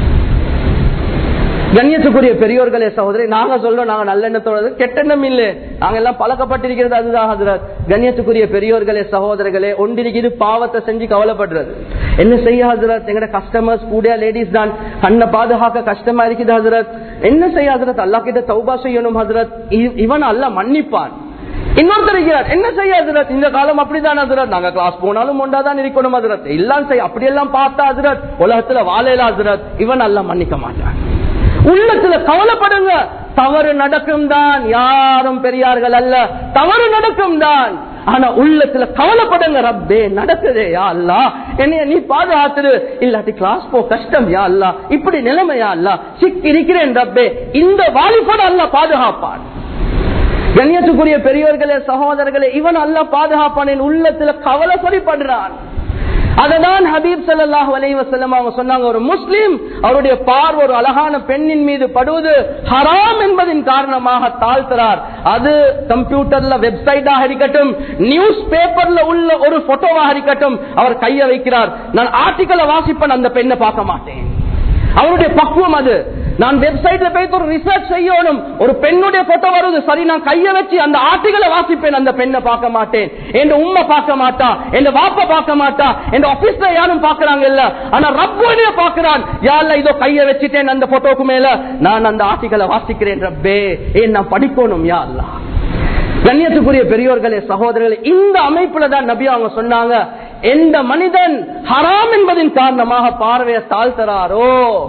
கண்ணியத்துக்குரிய பெரியோர்களே சகோதரி நாங்க சொல்றோம் நாங்க நல்லெண்ணத்தோட கெட்டெண்ணம் இல்ல நாங்க எல்லாம் பழக்கப்பட்டிருக்கிறது அதுதான் ஹசரத் கண்ணியத்துக்குரிய பெரியோர்களே சகோதரர்களே ஒன்றிருக்கிறது பாவத்தை செஞ்சு கவலைப்படுறது என்ன செய்ய ஹசரத் எங்கட கஸ்டமர்ஸ் கூட லேடிஸ் தான் கண்ணை பாதுகாக்க கஷ்டமா இருக்குது ஹசரத் என்ன செய்ய ஹசரத் அல்லா கிட்ட தௌபா செய்யணும் ஹசரத் இ- இவன் அல்ல மன்னிப்பான் இன்னொருத்தர் இருக்கிறார் என்ன செய்ய ஹசரத் இந்த காலம் அப்படிதான் ஹசரத் நாங்க கிளாஸ் போனாலும் ஒன்றாதான் இருக்கணும் ஹசரத் எல்லாம் செய்ய அப்படியெல்லாம் பார்த்தா ஹசரத் உலகத்துல வாழையில ஹசரத் இவன் அல்ல மன்னிக்க மாட்டான் உள்ளத்துல கவலைப்படுங்க தவறு நடக்கும் தான் யாரும் பெரியார்கள் அல்ல தவறு நடக்கும் தான் ஆனா உள்ளத்துல கவலைப்படுங்க ரப்பே நடக்குதே யா அல்லா என்னைய நீ பாதுகாத்துரு இல்லாட்டி கிளாஸ் போ கஷ்டம் யா அல்லா இப்படி நிலைமையா அல்லா சிக்கி இருக்கிறேன் ரப்பே இந்த வாலிபோட அல்ல பாதுகாப்பான் கண்ணியத்துக்குரிய பெரியவர்களே சகோதரர்களே இவன் அல்ல பாதுகாப்பான் என் உள்ளத்துல கவலை சரிப்படுறான் அததான் ஹபீப் ஸல்லல்லாஹு அலைஹி வஸல்லம் அவங்க சொன்னாங்க ஒரு முஸ்லிம் அவருடைய பார்வை ஒரு அழகான பெண்ணின் மீது படுவது ஹராம் என்பதின் காரணமாக தாழ்த்துறார் அது கம்ப்யூட்டர்ல வெப்சைட்டாக இருக்கட்டும் நியூஸ் பேப்பர்ல உள்ள ஒரு போட்டோவாக இருக்கட்டும் அவர் கைய வைக்கிறார் நான் ஆர்டிக்கலை வாசிப்பேன் அந்த பெண்ணை பார்க்க மாட்டேன் அவருடைய பக்குவம் அது நான் வெப்சைட்ல போய் ஒரு ரிசர்ச் செய்யணும் ஒரு பெண்ணுடைய போட்டோ வருது சரி நான் கைய வச்சு அந்த ஆர்டிகளை வாசிப்பேன் அந்த பெண்ணை பார்க்க மாட்டேன் என் உண்மை பார்க்க மாட்டா என் வாப்ப பார்க்க மாட்டா என் ஆபீஸ்ல யாரும் பாக்குறாங்க இல்ல ஆனா ரப்போடைய பாக்குறான் யாருல இதோ கைய வச்சுட்டேன் அந்த போட்டோக்கு மேல நான் அந்த ஆர்டிகளை வாசிக்கிறேன் ரப்பே ஏன் நான் படிக்கணும் யா அல்லா கண்ணியத்துக்குரிய பெரியோர்களே சகோதரர்களே இந்த அமைப்புல தான் நபி அவங்க சொன்னாங்க எந்த மனிதன் ஹராம் என்பதின் காரணமாக பார்வையை தாழ்த்துறாரோ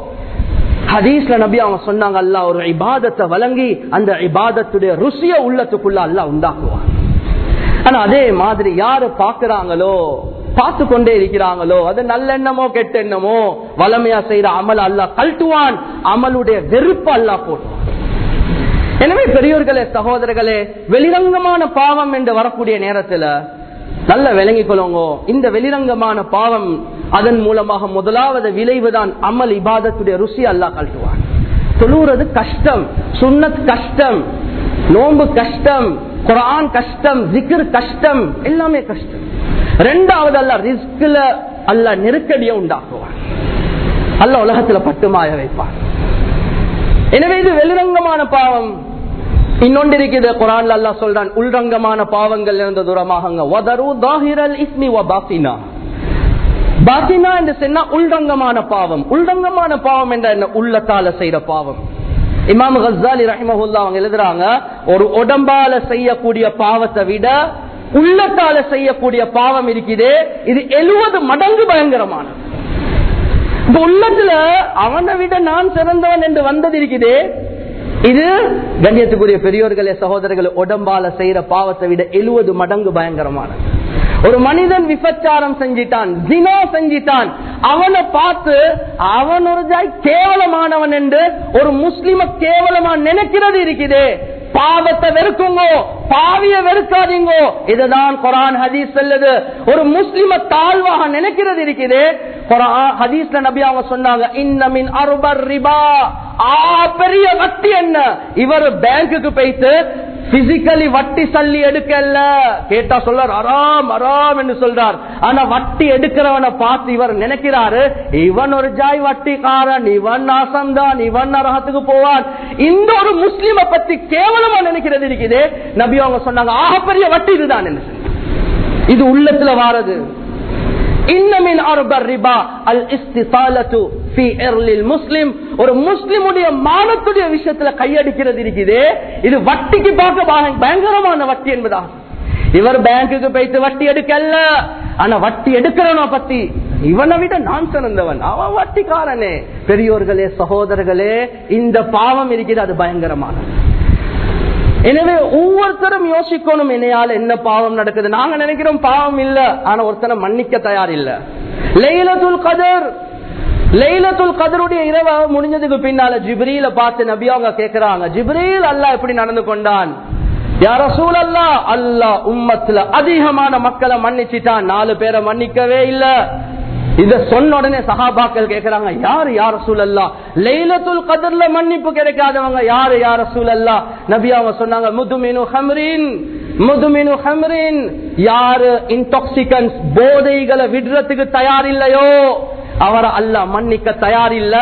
ஹதீஸ்ல நபி அவங்க சொன்னாங்க அல்லாஹ் ஒரு இபாதத்தை வழங்கி அந்த இபாதத்துடைய ருசிய உள்ளத்துக்குள்ள அல்லாஹ் உண்டாக்குவான் ஆனா அதே மாதிரி யாரு பாக்குறாங்களோ பார்த்து கொண்டே இருக்கிறாங்களோ அது நல்லெண்ணமோ கெட்ட எண்ணமோ வளமையா செய்யற அமல் அல்லாஹ் கல்ட்டுவான் அமலுடைய வெறுப்பு அல்லாஹ் போட்டுவான் எனவே பெரியோர்களே சகோதரர்களே வெளிரங்கமான பாவம் என்று வரக்கூடிய நேரத்துல நல்ல விளங்கிக் கொள்ளுங்க இந்த வெளிரங்கமான பாவம் அதன் மூலமாக முதலாவது விளைவுதான் அமல் இபாதத்துடைய ருசி அல்லாஹ் கழட்டுவான் தொழுறது கஷ்டம் சுன்னத் கஷ்டம் நோன்பு கஷ்டம் குரான் கஷ்டம் ஜிக்ர் கஷ்டம் எல்லாமே கஷ்டம் ரெண்டாவது அல்ல ரிஸ்க்ல அல்ல நெருக்கடியை உண்டாக்குவான் அல்ல உலகத்துல பட்டுமாய வைப்பான் எனவே இது வெளிரங்கமான பாவம் இன்னொன்று இருக்குது குரான் அல்லாஹ் சொல்றான் உள்ரங்கமான பாவங்கள் இருந்து தூரமாக வதரு தாஹிரல் இஸ்மி வ பாத்தினா பாத்தினா என்று சொன்னா உள்ரங்கமான பாவம் உள்ரங்கமான பாவம் என்ற என்ன உள்ளத்தால செய்யற பாவம் இமாம் கசாலி ரஹிமஹுல்லா அவங்க எழுதுறாங்க ஒரு உடம்பால செய்யக்கூடிய பாவத்தை விட உள்ளத்தால செய்யக்கூடிய பாவம் இருக்குது இது எழுபது மடங்கு பயங்கரமானது இப்ப உள்ளத்துல அவனை விட நான் சிறந்தவன் என்று வந்தது இருக்குதே இது கண்ணியத்துக்குரிய பெரியோர்களே சகோதரர்களே உடம்பால செய்யற பாவத்தை விட எழுவது மடங்கு பயங்கரமானது ஒரு மனிதன் விபச்சாரம் செஞ்சிட்டான் ஜினா செஞ்சிட்டான் அவனை பார்த்து அவன் ஒரு ஜாய் கேவலமானவன் என்று ஒரு முஸ்லிம கேவலமா நினைக்கிறது இருக்குதே பாவத்தை வெறுக்குங்கோ பாவிய வெறுக்காதீங்கோ இதுதான் குரான் ஹதீஸ் சொல்லுது ஒரு முஸ்லிம தாழ்வாக நினைக்கிறது இருக்குது குரான் ஹதீஸ்ல நபி அவங்க சொன்னாங்க இன்னமின் அருபர் ரிபா ஆ பெரிய வட்டி என்ன இவர் பேங்குக்கு போயிட்டு பிசிக்கலி வட்டி சல்லி எடுக்கல கேட்டா சொல்றார் அறாம் அறாம் என்று சொல்றார் ஆனா வட்டி எடுக்கிறவனை பார்த்து இவர் நினைக்கிறாரு இவன் ஒரு ஜாய் வட்டிக்காரன் இவன் நாசம்தான் இவன் நரகத்துக்கு போவான் இந்த ஒரு முஸ்லிம பத்தி கேவலமா நினைக்கிறது இருக்குது நபி அவங்க சொன்னாங்க ஆகப்பெரிய வட்டி இதுதான் என்ன இது உள்ளத்துல வாரது இன்னமின் அர்பர் ரிபா அல் இஸ்திசாலத்து ஃபி இர்லில் முஸ்லிம் ஒரு முஸ்லிமுடைய மானத்துடைய விஷயத்துல கையடிக்கிறது இருக்குது இது வட்டிக்கு பார்க்க பய- பயங்கரமான வட்டி என்பதா இவர் பேங்குக்கு போயிட்டு வட்டி எடுக்கல ஆனா வட்டி எடுக்கிறவன பத்தி இவனை விட நான் சிறந்தவன் அவன் வட்டிக்காரனே பெரியோர்களே சகோதரர்களே இந்த பாவம் இருக்குது அது பயங்கரமானது எனவே ஒவ்வொருத்தரும் யோசிக்கணும் என்னையால என்ன பாவம் நடக்குது நாங்க நினைக்கிறோம் பாவம் இல்ல ஆனா ஒருத்தனை மன்னிக்க தயார் இல்ல லைலத்துல் கதர் லைலத்துல் கதருடைய இரவு முடிஞ்சதுக்கு பின்னால ஜிப்ரீல பார்த்து நபி அவங்க கேக்குறாங்க ஜிப்ரீல் அல்லாஹ் எப்படி நடந்து கொண்டான் யார சூழல்லா அல்லாஹ் உம்மத்துல அதிகமான மக்களை மன்னிச்சிட்டான் நாலு பேரை மன்னிக்கவே இல்ல இத சொன்ன உடனே சஹாபாக்கள் கேக்குறாங்க யாரு யார சூழல்லா லைலத்துல் கதர்ல மன்னிப்பு கிடைக்காதவங்க யாரு யார சூழல்லா நபி அவங்க சொன்னாங்க முதுமினு ஹம்ரின் முதுமினு ஹம்ரின் யாரு இன்டாக்சிகன்ஸ் போதைகளை விடுறதுக்கு தயார் இல்லையோ அவரை அல்லாஹ் மன்னிக்க தயார் இல்ல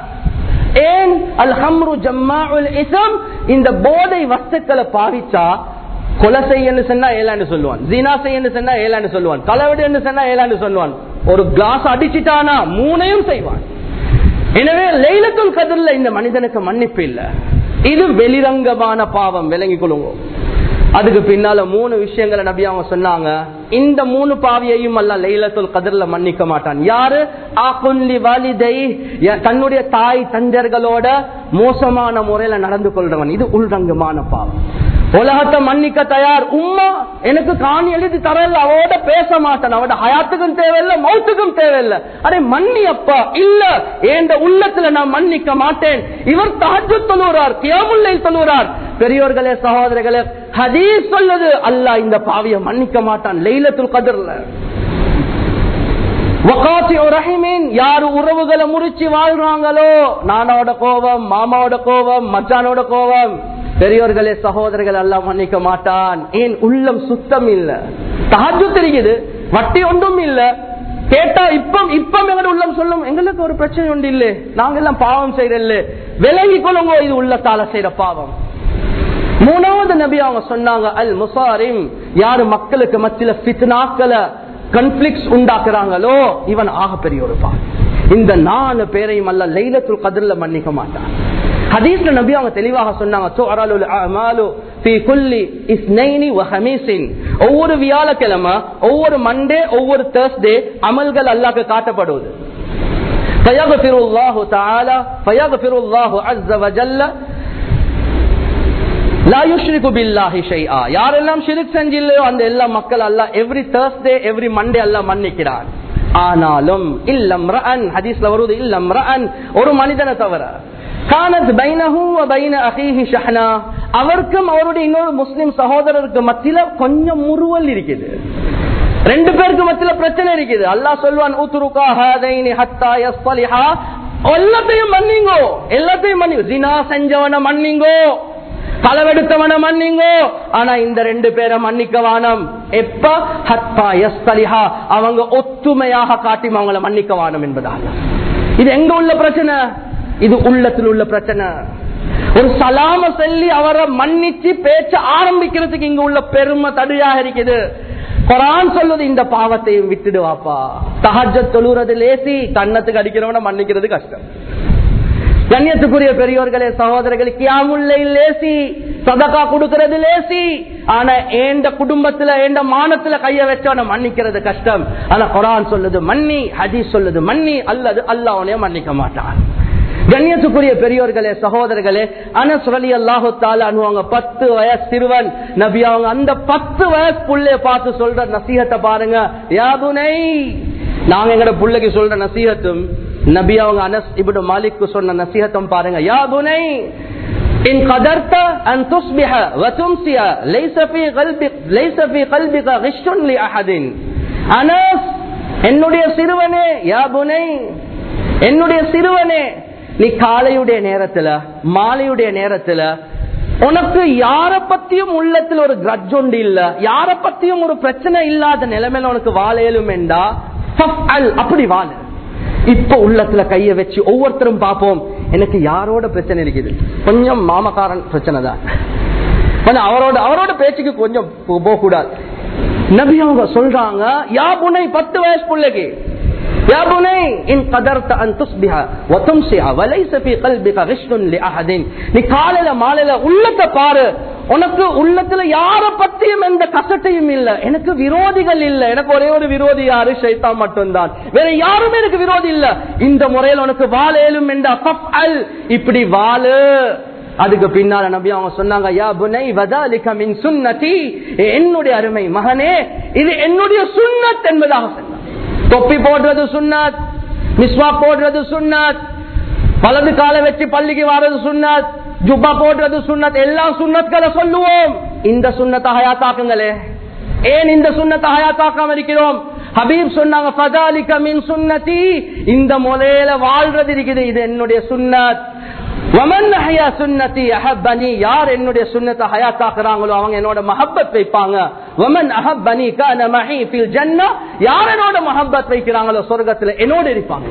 ஏன் அல் ஹம்ரு ஜம்மாஉல் இஸ்ம் இந்த போதை வஸ்துக்களை பாவிச்சா கொலை செய்யன்னு சொன்னா ஏலாண்டு சொல்லுவான் ஜீனா செய்யன்னு சொன்னா ஏலாண்டு சொல்லுவான் களவெடு சொன்னா ஏலாண்டு சொல்லுவான் ஒரு கிளாஸ் அடிச்சிட்டானா மூணையும் செய்வான் எனவே லைலத்துல் கதிர்ல இந்த மனிதனுக்கு மன்னிப்பு இல்ல இது வெளிரங்கமான பாவம் விளங்கிக் கொள்ளுங்க அதுக்கு பின்னால மூணு விஷயங்களை நபி அவங்க சொன்னாங்க இந்த மூணு பாவியையும் அல்ல லைலத்துல் கதிர்ல மன்னிக்க மாட்டான் யாரு ஆகுன்லி வாலிதை தன்னுடைய தாய் தந்தர்களோட மோசமான முறையில நடந்து கொள்றவன் இது உள்ரங்கமான பாவம் உலகத்தை மன்னிக்க தயார் உம்மா எனக்கு காணி எழுதி தரல அவட பேச மாட்டேன் அவட ஹயாத்துக்கும் தேவையில்லை மௌத்துக்கும் தேவையில்லை அடே மன்னி அப்பா இல்ல என்ற உள்ளத்துல நான் மன்னிக்க மாட்டேன் இவர் தாஜு தொழுகிறார் கியாமுல்லை தொழுகிறார் பெரியோர்களே சகோதரர்களே ஹதீஸ் சொல்லுது அல்லாஹ் இந்த பாவிய மன்னிக்க மாட்டான் லைலத்துல் கதிர்ல யாரு உறவுகளை முறிச்சு வாழ்றாங்களோ நானோட கோபம் மாமாவோட கோபம் மச்சானோட கோபம் பெரியோர்களே சகோதரர்கள் எல்லாம் மன்னிக்க மாட்டான் ஏன் உள்ளம் சுத்தம் இல்ல தாஜு தெரியுது வட்டி ஒன்றும் இல்ல கேட்டா இப்ப இப்ப எங்க உள்ளம் சொல்லும் எங்களுக்கு ஒரு பிரச்சனை ஒன்று இல்ல நாங்க எல்லாம் பாவம் செய்யறல்ல விலகி கொள்ளுங்க இது உள்ளத்தால செய்யற பாவம் மூணாவது நபி அவங்க சொன்னாங்க அல் முசாரிம் யாரு மக்களுக்கு மத்தியில பித்னாக்களை கன்ஃபிளிக்ஸ் உண்டாக்குறாங்களோ இவன் ஆக பெரிய ஒரு பாவம் இந்த நாலு பேரையும் அல்ல லைலத்துல் கதிரில் மன்னிக்க மாட்டான் ஹதீஸ்ல நபி அவங்க தெளிவாக சொன்னாங்க துஅரலுல் அமாலு ஃபீ குல்லி இஸ்னைனி வ ஹமீஸின் ஒவ்வொரு வியாழக்கிழமை ஒவ்வொரு மண்டே ஒவ்வொரு தேர்ஸ்டே அமல்கள் அல்லாஹ்க்கு காட்டப்படுவது فيغفر الله تعالى فيغفر الله عز وجل லா யுஷ்ரிகு பில்லாஹி ஷைஆ யாரெல்லாம் ஷிரிக் செஞ்சில்லையோ அந்த எல்லா மக்கள் அல்லாஹ் எவ்ரி தேர்ஸ்டே எவ்ரி மண்டே அல்லாஹ் மன்னிக்கிறான் ஆனாலும் இல்லம் ரஅன் ஹதீஸ்ல வருது இல்லம் ரஅன் ஒரு மனிதனை தவிர கானத் பைனஹு வ பைன அஹீஹி ஷஹ்னா அவருக்கும் அவருடைய இன்னொரு முஸ்லிம் சகோதரருக்கு மத்தியில கொஞ்சம் முறுவல் இருக்குது ரெண்டு பேருக்கு மத்தியில பிரச்சனை இருக்குது அல்லாஹ் சொல்வான் ஊத்துருக்கா ஹதைனி ஹத்தா யஸ்லிஹா எல்லாத்தையும் மன்னிங்கோ எல்லாத்தையும் மன்னிங்கோ ஜினா செஞ்சவன மன்னிங்கோ களவெடுத்தவன மன்னிங்கோ ஆனா இந்த ரெண்டு பேரை மன்னிக்க வானம் எப்ப ஹத்தா யஸ்லிஹா அவங்க ஒத்துமையாக காட்டி அவங்கள மன்னிக்க வானம் என்பதால் இது எங்க உள்ள பிரச்சனை இது உள்ளத்தில் உள்ள பிரச்சனை ஒரு சலாம சொல்லி அவரை மன்னிச்சு பேச்ச ஆரம்பிக்கிறதுக்கு இங்க உள்ள பெருமை தடையாக இருக்குது குரான் சொல்லுது இந்த பாவத்தையும் விட்டுடுவாப்பா தஹஜ தொழுறது லேசி கண்ணத்துக்கு அடிக்கிறவன மன்னிக்கிறது கஷ்டம் கண்ணியத்துக்குரிய பெரியோர்களே சகோதரர்கள் கியாமுல்லை லேசி சதக்கா கொடுக்கறது லேசி ஆனா ஏண்ட குடும்பத்துல ஏண்ட மானத்துல கைய வச்சவன மன்னிக்கிறது கஷ்டம் ஆனா குரான் சொல்லுது மன்னி ஹதீஸ் சொல்லுது மன்னி அல்லது அல்லாஹ்வுனே மன்னிக்க மாட்டான் கண்ணியத்துக்குரிய பெரியோர்களே சகோதரர்களே அனஸ் அலி அல்லாஹு அனுவாங்க பத்து வயசு சிறுவன் நபி அவங்க அந்த பத்து வயசு புள்ளைய பார்த்து சொல்ற நசீகத்தை பாருங்க யாதுனை நாங்க எங்கட புள்ளைக்கு சொல்ற நசீகத்தும் நபி அவங்க அனஸ் இப்படி மாலிக்கு சொன்ன நசீகத்தும் பாருங்க யாதுனை إن قدرت أن تصبح وتمسي ليس في قلبك ليس في قلبك غش لأحد அனஸ் என்னுடைய சிறுவனே யா புனை என்னுடைய சிறுவனே நீ காலையுடைய நேரத்துல மாலையுடைய நேரத்துல உனக்கு யார பத்தியும் உள்ளத்துல ஒரு கிரட்ஜ் ஒன்று இல்ல யார பத்தியும் ஒரு பிரச்சனை இல்லாத நிலைமையில உனக்கு வாழையிலும் என்றா அப்படி வாழு இப்ப உள்ளத்துல கைய வச்சு ஒவ்வொருத்தரும் பார்ப்போம் எனக்கு யாரோட பிரச்சனை இருக்குது கொஞ்சம் மாமக்காரன் பிரச்சனை தான் கொஞ்சம் அவரோட அவரோட பேச்சுக்கு கொஞ்சம் போக கூடாது நபி அவங்க சொல்றாங்க யா புனை பத்து வயசு பிள்ளைக்கு يا بني إن قدرت أن تصبح وتمسي وليس في قلبك غش لأحد நீ காலையில மாலையில உள்ளத்தை பாரு உனக்கு உள்ளத்துல யார பத்தியும் எந்த கசட்டையும் இல்ல எனக்கு விரோதிகள் இல்ல எனக்கு ஒரே ஒரு விரோதி யாரு ஷைத்தான் மட்டும்தான் வேற யாருமே எனக்கு விரோதி இல்ல இந்த முறையில் உனக்கு வாழேலும் என்ற இப்படி வாழு அதுக்கு பின்னால நபி அவங்க சொன்னாங்க யா புனை வதாலிக மின் சுன்னதி என்னுடைய அருமை மகனே இது என்னுடைய சுன்னத் என்பதாக சொன்னாங்க தொப்பி போடுறது சுண்ணாத் மிஸ்வா போடுறது சுண்ணாத் வலது காலை வச்சு பள்ளிக்கு வர்றது சுண்ணாத் ஜுப்பா போடுறது சுண்ணத் எல்லா சுண்ணத்களை சொல்லுவோம் இந்த சுண்ணத்தை ஹயாத்தாக்குங்களே ஏன் இந்த சுண்ணத்தை ஹயாத்தாக்காம இருக்கிறோம் ஹபீப் சொன்னாங்க ஃபதாலிக மின் சுன்னதி இந்த முறையில வாழ்றது இருக்குது இது என்னுடைய சுண்ணத் யார் என்னுடைய சுண்ணத்தை ஹயாத்தாக்குறாங்களோ அவங்க என்னோட மஹப்பத் வைப்பாங்க யார் என்னோட மஹப்பத் வைக்கிறாங்களோ சொர்க்கத்துல என்னோட இருப்பாங்க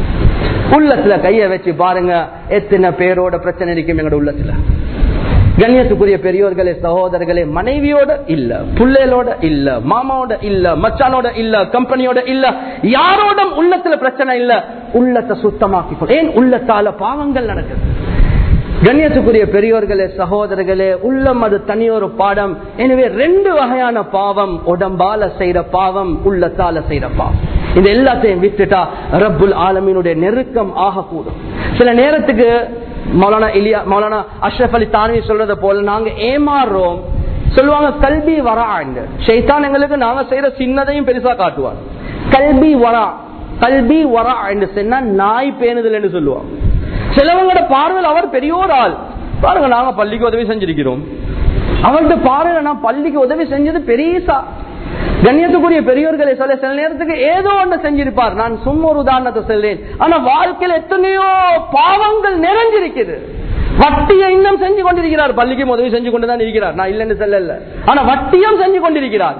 உள்ளத்துல கைய வச்சு பாருங்க எத்தனை பேரோட பிரச்சனை இருக்கும் எங்களோட உள்ளத்துல கண்ணியத்துக்குரிய பெரியோர்களே சகோதரர்களே மனைவியோட இல்ல பிள்ளைகளோட இல்ல மாமாவோட இல்ல மச்சானோட இல்ல கம்பெனியோட இல்ல யாரோட உள்ளத்துல பிரச்சனை இல்ல உள்ளத்தை சுத்தமாக்கி ஏன் உள்ளத்தால பாவங்கள் நடக்குது கண்ணியத்துக்குரிய பெரியோர்களே சகோதரர்களே உள்ளம் அது தனியொரு பாடம் எனவே ரெண்டு வகையான பாவம் உடம்பால செய்யற பாவம் உள்ளத்தால செய்யற பாவம் இந்த எல்லாத்தையும் விட்டுட்டா ரப்புல் ஆலமீனுடைய நெருக்கம் ஆகக்கூடும் சில நேரத்துக்கு மௌலானா இலியா மௌலானா அஷ்ரப் அலி தானவி சொல்றத போல நாங்க ஏமாறுறோம் சொல்லுவாங்க கல்வி வரா ஷைத்தான் எங்களுக்கு நாங்க செய்யற சின்னதையும் பெருசா காட்டுவார் கல்வி வரா கல்வி வரா என்று சொன்னா நாய் பேணுதல் என்று சொல்லுவாங்க சிலவங்களோட பார்வையில் அவர் பெரிய ஒரு ஆள் பாருங்க நாங்க பள்ளிக்கு உதவி செஞ்சிருக்கிறோம் அவர்கிட்ட பார்வையில நான் பள்ளிக்கு உதவி செஞ்சது பெரியசா கண்ணியத்துக்குரிய பெரியோர்களை சொல்ல சில நேரத்துக்கு ஏதோ ஒன்று செஞ்சிருப்பார் நான் சும்மா ஒரு உதாரணத்தை சொல்றேன் ஆனா வாழ்க்கையில் எத்தனையோ பாவங்கள் நிறைஞ்சிருக்குது வட்டியை இன்னும் செஞ்சு கொண்டிருக்கிறார் பள்ளிக்கும் உதவி செஞ்சு கொண்டுதான் இருக்கிறார் நான் இல்லைன்னு சொல்லல ஆனா வட்டியும் செஞ்சு கொண்டிருக்கிறார்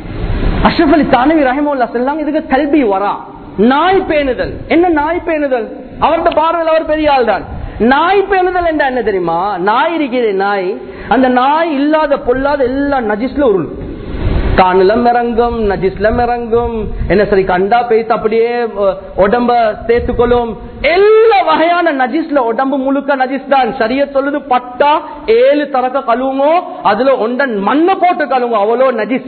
அஷ்ரப் அலி தானவி ரஹமுல்லா சொல்லாங்க இதுக்கு கல்வி வரா நாய் பேணுதல் என்ன நாய் பேணுதல் அவருடைய பார்வையில் அவர் பெரிய ஆள் தான் நாய் பேணுதல் என்ற என்ன தெரியுமா நாய் இருக்கிற நாய் அந்த நாய் இல்லாத பொல்லாத எல்லா நஜிஸ்ல உருள் காணிலம் இறங்கும் நஜிஸ்லம் இறங்கும் என்ன சரி கண்டா பேத்து அப்படியே உடம்ப சேர்த்துக்கொள்ளும் எல்லா வகையான நஜிஸ்ல உடம்பு முழுக்க நஜிஸ் தான் சரிய சொல்லுது பட்டா ஏழு தரக்க கழுவுங்கோ அதுல ஒன்றன் மண்ணை போட்டு கழுவுங்க அவ்வளோ நஜிஸ்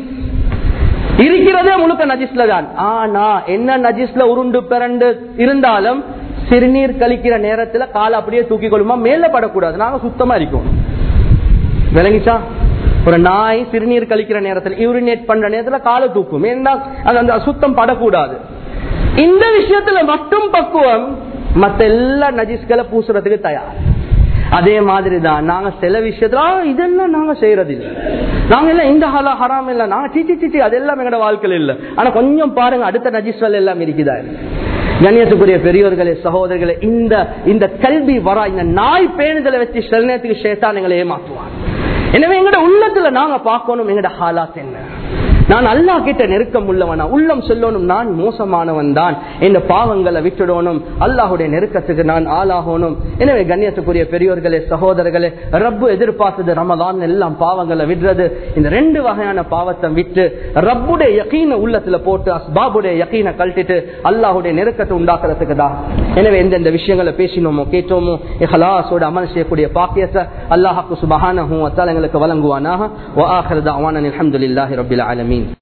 இருக்கிறதே முழுக்க நஜிஸ்ல தான் ஆனா என்ன நஜிஸ்ல உருண்டு பிறண்டு இருந்தாலும் சிறுநீர் கழிக்கிற நேரத்துல காலை அப்படியே தூக்கி கொள்ளுமா மேல படக்கூடாது நாங்க சுத்தமா இருக்கோம் விளங்கிச்சா ஒரு நாய் சிறுநீர் கழிக்கிற நேரத்தில் யூரினேட் பண்ற நேரத்துல காலை தூக்கும் ஏன்னா அது அந்த அசுத்தம் படக்கூடாது இந்த விஷயத்துல மட்டும் பக்குவம் மத்த எல்லா நஜிஸ்களை பூசுறதுக்கு தயார் அதே மாதிரி தான் நாங்க சில விஷயத்துல இதெல்லாம் நாங்க செய்யறது இல்லை நாங்க எல்லாம் இந்த ஹலா ஹராம் இல்ல நாங்க சிச்சி சிச்சி அதெல்லாம் எங்களோட வாழ்க்கையில் இல்ல ஆனா கொஞ்சம் பாருங்க அடுத்த நஜிஸ்வல் எல்லாம் இருக்குதா கண்ணியத்துக்குரிய பெரியோர்களே சகோதரர்களே இந்த இந்த கல்வி வரா இந்த நாய் பேணுதலை வச்சு சில நேரத்துக்கு சேத்தான் எங்களை ஏமாற்றுவான் எனவே எங்கட உள்ளத்துல நாங்க பார்க்கணும் எங்கட ஹாலாத் என்ன நான் அல்லா கிட்ட நெருக்கம் உள்ளவனா உள்ளம் சொல்லணும் நான் மோசமானவன் தான் இந்த பாவங்களை விட்டுடணும் அல்லாஹுடைய நெருக்கத்துக்கு நான் ஆளாகணும் எனவே கண்ணியத்துக்குரிய பெரியோர்களே சகோதரர்களே ரப்பு எதிர்பார்த்தது ரமதான் எல்லாம் பாவங்களை விடுறது இந்த ரெண்டு வகையான பாவத்தை விட்டு ரப்புடைய யக்கீன உள்ளத்துல போட்டு அஸ்பாபுடைய யக்கீனை கழட்டிட்டு அல்லாஹுடைய நெருக்கத்தை உண்டாக்குறதுக்கு தான் எனவே எந்தெந்த விஷயங்களை பேசினோமோ கேட்டோமோ இஹலாசோட அமல் செய்யக்கூடிய பாக்கியத்தை அல்லாஹாக்கு சுபஹானஹு வத்தால் எங்களுக்கு வழங்குவானாக வஆஹிரு தஅவானா அல்ஹம்துலில்லாஹி ரப்பில் ஆலமீன்